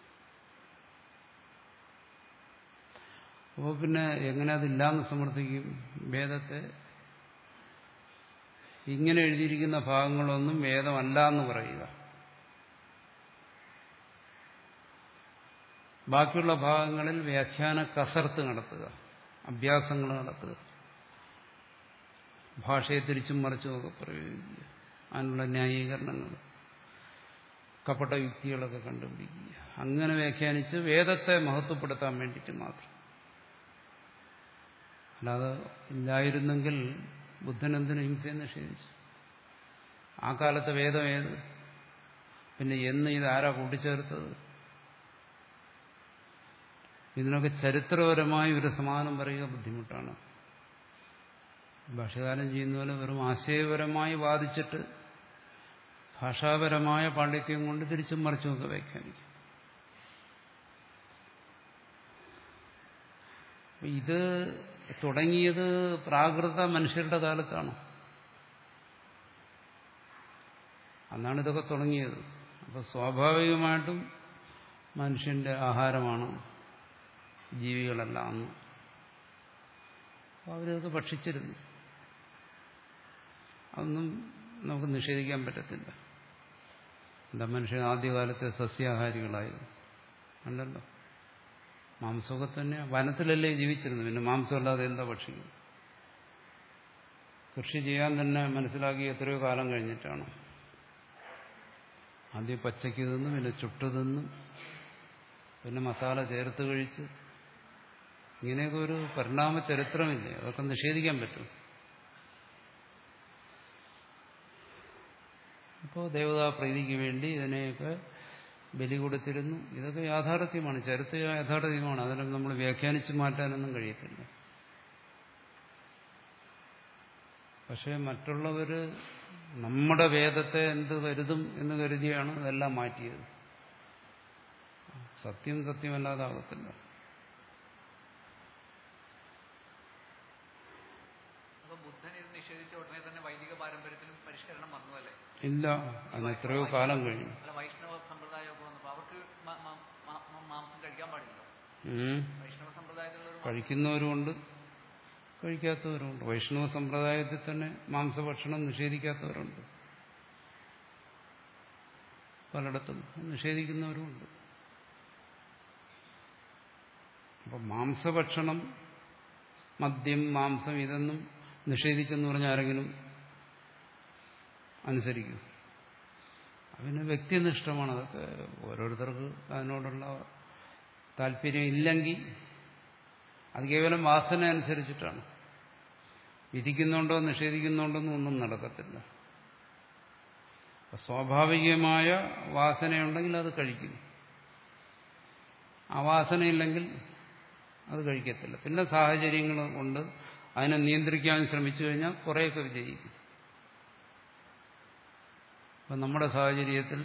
A: അപ്പോൾ പിന്നെ എങ്ങനെ അതില്ലാന്ന് സമർത്ഥിക്കും വേദത്തെ ഇങ്ങനെ എഴുതിയിരിക്കുന്ന ഭാഗങ്ങളൊന്നും വേദമല്ല എന്ന് പറയുക ബാക്കിയുള്ള ഭാഗങ്ങളിൽ വ്യാഖ്യാന കസർത്ത് നടത്തുക അഭ്യാസങ്ങൾ നടത്തുക ഭാഷയെ തിരിച്ചും മറിച്ചുമൊക്കെ പ്രയോഗിക്കുക അതിനുള്ള ന്യായീകരണങ്ങൾ കപട യുക്തികളൊക്കെ കണ്ടുപിടിക്കുക അങ്ങനെ വ്യാഖ്യാനിച്ച് വേദത്തെ മഹത്വപ്പെടുത്താൻ വേണ്ടിയിട്ട് മാത്രം അല്ലാതെ ഇല്ലായിരുന്നെങ്കിൽ ബുദ്ധൻ എന്തിനു ഹിംസയെ നിഷേധിച്ചു ആ കാലത്തെ വേദം ഏത് പിന്നെ എന്ന് ഇത് ആരാ കൂട്ടിച്ചേർത്തത് ഇതിനൊക്കെ ചരിത്രപരമായി ഒരു സമാധാനം പറയുക ബുദ്ധിമുട്ടാണ് ഭാഷകാലം ചെയ്യുന്ന പോലെ വെറും ആശയപരമായി വാദിച്ചിട്ട് ഭാഷാപരമായ പാണ്ഡിത്യം കൊണ്ട് തിരിച്ചും മറിച്ചുമൊക്കെ വ്യാഖ്യാനിക്കും ഇത് തുടങ്ങിയത് പ്രാകൃത മനുഷ്യരുടെ കാലത്താണ് അന്നാണ് ഇതൊക്കെ തുടങ്ങിയത് അപ്പോൾ സ്വാഭാവികമായിട്ടും മനുഷ്യന്റെ ആഹാരമാണ് ജീവികളെല്ലാം അന്ന് അപ്പോൾ അവരിതൊക്കെ ഭക്ഷിച്ചിരുന്നു അതൊന്നും നമുക്ക് നിഷേധിക്കാൻ പറ്റത്തില്ല എന്താ മനുഷ്യൻ ആദ്യകാലത്തെ സസ്യാഹാരികളായിരുന്നു അല്ലല്ലോ മാംസമൊക്കെ തന്നെ വനത്തിലല്ലേ ജീവിച്ചിരുന്നു പിന്നെ മാംസമല്ലാതെ എന്താ ഭക്ഷിക്കും കൃഷി ചെയ്യാൻ തന്നെ മനസ്സിലാക്കി എത്രയോ കാലം കഴിഞ്ഞിട്ടാണ് ആദ്യം പച്ചയ്ക്ക് തിന്നും പിന്നെ ചുട്ടു തിന്നും പിന്നെ മസാല ചേർത്ത് കഴിച്ച് ഇങ്ങനെയൊക്കെ ഒരു പരിണാമ ചരിത്രമില്ലേ അതൊക്കെ നിഷേധിക്കാൻ പറ്റും അപ്പോൾ ദേവതാ പ്രീതിക്ക് വേണ്ടി ഇതിനെയൊക്കെ ബലി കൊടുത്തിരുന്നു ഇതൊക്കെ യാഥാർത്ഥ്യമാണ് ചരിത്ര യാഥാർത്ഥ്യമാണ് അതിനൊക്കെ നമ്മൾ വ്യാഖ്യാനിച്ച് മാറ്റാനൊന്നും കഴിയത്തില്ല പക്ഷേ മറ്റുള്ളവർ നമ്മുടെ വേദത്തെ എന്ത് കരുതും എന്ന് കരുതിയാണ് അതെല്ലാം മാറ്റിയത് സത്യം സത്യമല്ലാതാകത്തില്ല
B: അപ്പൊ ബുദ്ധൻ ഇത് നിഷേധിച്ച ഉടനെ തന്നെ വൈദിക പാരമ്പര്യത്തിലും പരിഷ്കരണം വന്നു അല്ലേ
A: ഇല്ല അതിന് എത്രയോ കാലം കഴിഞ്ഞു
B: അല്ല വൈഷ്ണവ സമ്പ്രദായമൊക്കെ വന്നപ്പോ അവർക്ക് മ- മ- മ- മ- മാംസം കഴിക്കാൻ പാടില്ലല്ലോ
A: ഉം.
B: വൈഷ്ണവ സമ്പ്രദായത്തിലുള്ള ഒരു
A: കഴിക്കുന്നവരുമുണ്ട് കഴിക്കാത്തവരുമുണ്ട് വൈഷ്ണവ സമ്പ്രദായത്തിൽ തന്നെ മാംസഭക്ഷണം നിഷേധിക്കാത്തവരുണ്ട് പലയിടത്തും നിഷേധിക്കുന്നവരുമുണ്ട് അപ്പം മാംസഭക്ഷണം മദ്യം മാംസം ഇതൊന്നും നിഷേധിച്ചെന്ന് പറഞ്ഞ ആരെങ്കിലും അനുസരിക്കും പിന്നെ വ്യക്തിനിഷ്ഠമാണ് അതൊക്കെ ഓരോരുത്തർക്ക് അതിനോടുള്ള താല്പര്യം ഇല്ലെങ്കിൽ അത് കേവലം വാസന അനുസരിച്ചിട്ടാണ് വിധിക്കുന്നുണ്ടോ നിഷേധിക്കുന്നുണ്ടോ ഒന്നും നടക്കത്തില്ല സ്വാഭാവികമായ വാസനയുണ്ടെങ്കിൽ അത് കഴിക്കും ആ വാസനയില്ലെങ്കിൽ അത് കഴിക്കത്തില്ല പിന്നെ സാഹചര്യങ്ങൾ കൊണ്ട് അതിനെ നിയന്ത്രിക്കാൻ ശ്രമിച്ചു കഴിഞ്ഞാൽ കുറേയൊക്കെ വിജയിക്കും അപ്പം നമ്മുടെ സാഹചര്യത്തിൽ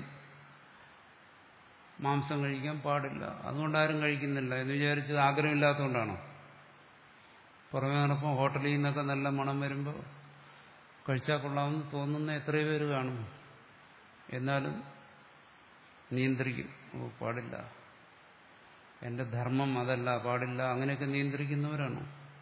A: മാംസം കഴിക്കാൻ പാടില്ല അതുകൊണ്ട് ആരും കഴിക്കുന്നില്ല എന്ന് വിചാരിച്ചത് ആഗ്രഹമില്ലാത്തതുകൊണ്ടാണോ പുറമേ നടപ്പം ഹോട്ടലിൽ നിന്നൊക്കെ നല്ല മണം വരുമ്പോൾ കഴിച്ചാൽ കൊള്ളാമെന്ന് തോന്നുന്ന എത്രയോ പേര് കാണും എന്നാലും നിയന്ത്രിക്കും ഓ പാടില്ല എന്റെ ധർമ്മം അതല്ല പാടില്ല അങ്ങനെയൊക്കെ നിയന്ത്രിക്കുന്നവരാണ്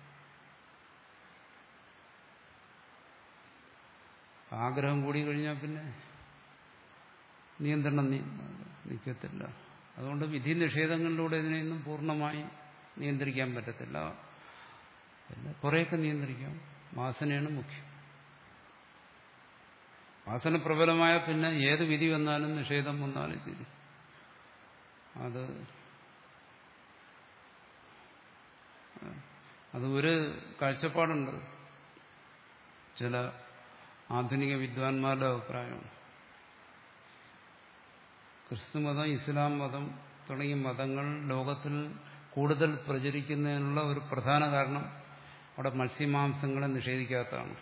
A: ആഗ്രഹം കൂടി കഴിഞ്ഞാൽ പിന്നെ നിയന്ത്രണം നിൽക്കത്തില്ല അതുകൊണ്ട് വിധി നിഷേധങ്ങളിലൂടെ ഇതിനെയൊന്നും പൂർണ്ണമായി നിയന്ത്രിക്കാൻ പറ്റത്തില്ല പിന്നെ കുറേയൊക്കെ നിയന്ത്രിക്കാം വാസനയാണ് മുഖ്യം വാസന പ്രബലമായ പിന്നെ ഏത് വിധി വന്നാലും നിഷേധം വന്നാലും ശരി അത് അത് ഒരു കാഴ്ചപ്പാടുണ്ട് ചില ആധുനിക വിദ്വാൻമാരുടെ അഭിപ്രായമാണ് ക്രിസ്തുമതം ഇസ്ലാം മതം തുടങ്ങിയ മതങ്ങൾ ലോകത്തിൽ കൂടുതൽ പ്രചരിക്കുന്നതിനുള്ള ഒരു പ്രധാന കാരണം അവിടെ മത്സ്യമാംസങ്ങളെ നിഷേധിക്കാത്തതാണ്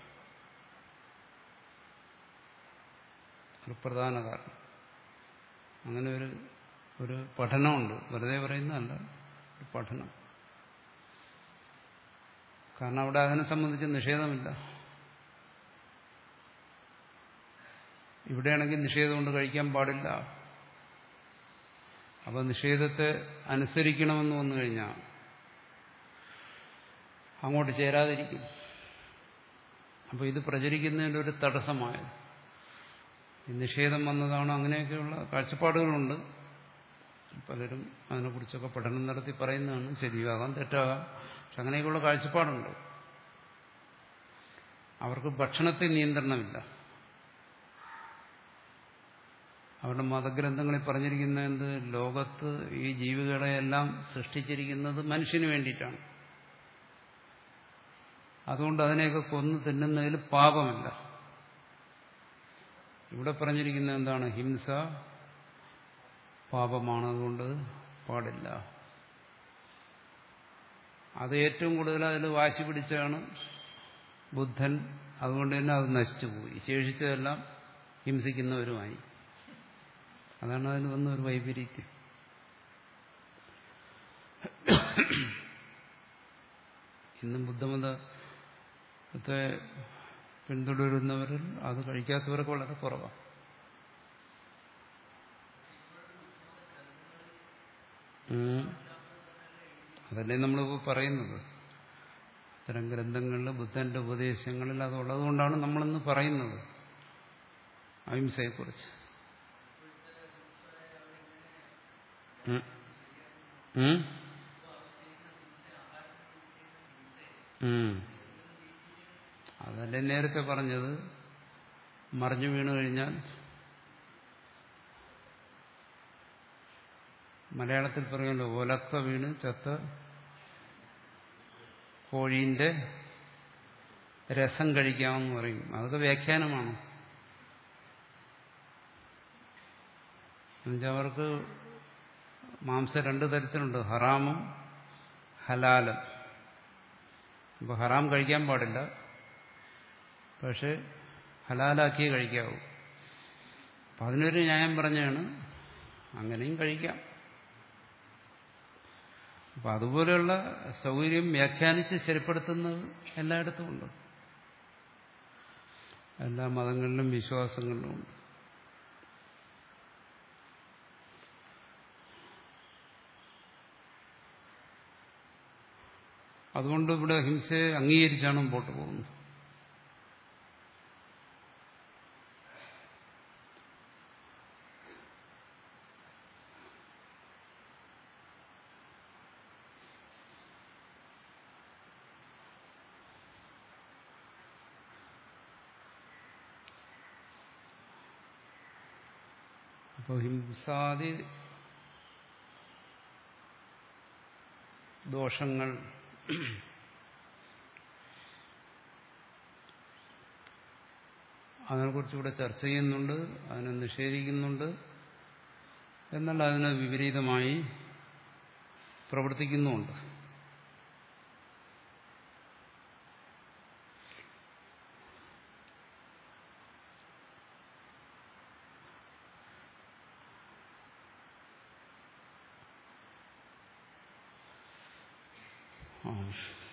A: ഒരു പ്രധാന കാരണം അങ്ങനെ ഒരു ഒരു പഠനമുണ്ട് വെറുതെ പറയുന്നതല്ല ഒരു പഠനം കാരണം അവിടെ അതിനെ സംബന്ധിച്ച് നിഷേധമില്ല ഇവിടെയാണെങ്കിൽ നിഷേധം കൊണ്ട് കഴിക്കാൻ പാടില്ല അപ്പോൾ നിഷേധത്തെ അനുസരിക്കണമെന്ന് വന്നു കഴിഞ്ഞാൽ അങ്ങോട്ട് ചേരാതിരിക്കും അപ്പോൾ ഇത് പ്രചരിക്കുന്നതിൻ്റെ ഒരു തടസ്സമായത് നിഷേധം വന്നതാണോ അങ്ങനെയൊക്കെയുള്ള കാഴ്ചപ്പാടുകളുണ്ട് പലരും അതിനെക്കുറിച്ചൊക്കെ പഠനം നടത്തി പറയുന്നതാണ് ശരിയാകാം തെറ്റാകാം പക്ഷെ അങ്ങനെയൊക്കെയുള്ള കാഴ്ചപ്പാടുണ്ട് അവർക്ക് ഭക്ഷണത്തെ നിയന്ത്രണമില്ല അവരുടെ മതഗ്രന്ഥങ്ങളിൽ പറഞ്ഞിരിക്കുന്ന എന്ത് ലോകത്ത് ഈ ജീവികളെയെല്ലാം സൃഷ്ടിച്ചിരിക്കുന്നത് മനുഷ്യന് വേണ്ടിയിട്ടാണ് അതുകൊണ്ട് അതിനെയൊക്കെ കൊന്നു തിന്നുന്നതിൽ പാപമില്ല ഇവിടെ പറഞ്ഞിരിക്കുന്ന എന്താണ് ഹിംസ പാപമാണ് അതുകൊണ്ട് പാടില്ല അത് ഏറ്റവും കൂടുതൽ അതിൽ വാശി പിടിച്ചാണ് ബുദ്ധൻ അതുകൊണ്ട് തന്നെ അത് നശിച്ചുപോയി ശേഷിച്ചതെല്ലാം ഹിംസിക്കുന്നവരുമായി അതാണ് അതിന് വന്ന ഒരു വൈപരീത്യം ഇന്നും ബുദ്ധമതത്തെ പിന്തുടരുന്നവരിൽ അത് കഴിക്കാത്തവരൊക്കെ വളരെ കുറവാണ് അതല്ലേ നമ്മളിപ്പോൾ പറയുന്നത് അത്തരം ഗ്രന്ഥങ്ങളിൽ ബുദ്ധന്റെ ഉപദേശങ്ങളിൽ അതുള്ളത് കൊണ്ടാണ് നമ്മളിന്ന് പറയുന്നത് അഹിംസയെക്കുറിച്ച് അതല്ലേ നേരത്തെ പറഞ്ഞത് മറിഞ്ഞു വീണു കഴിഞ്ഞാൽ മലയാളത്തിൽ പറയുമല്ലോ ഒലക്ക വീണ് ചത്ത കോഴീന്റെ രസം കഴിക്കാമെന്ന് പറയും അതൊക്കെ വ്യാഖ്യാനമാണ് എന്നുവെച്ചാൽ അവർക്ക് മാംസം രണ്ട് തരത്തിലുണ്ട് ഹറാമും ഹലാലും അപ്പോൾ ഹറാം കഴിക്കാൻ പാടില്ല പക്ഷെ ഹലാലാക്കിയേ കഴിക്കാവൂ അപ്പം അതിനൊരു ന്യായം പറഞ്ഞാണ് അങ്ങനെയും കഴിക്കാം അപ്പം അതുപോലെയുള്ള സൗകര്യം വ്യാഖ്യാനിച്ച് ശരിപ്പെടുത്തുന്നത് എല്ലായിടത്തും ഉണ്ട് എല്ലാ മതങ്ങളിലും വിശ്വാസങ്ങളിലും ഉണ്ട് അതുകൊണ്ട് ഇവിടെ ഹിംസയെ അംഗീകരിച്ചാണ് മുമ്പോട്ട് പോകുന്നത് അപ്പോൾ ഹിംസാദി ദോഷങ്ങൾ അതിനെക്കുറിച്ച് ഇവിടെ ചർച്ച ചെയ്യുന്നുണ്ട് അതിനെ നിഷേധിക്കുന്നുണ്ട് എന്നാൽ അതിന് വിപരീതമായി പ്രവർത്തിക്കുന്നുമുണ്ട് ആ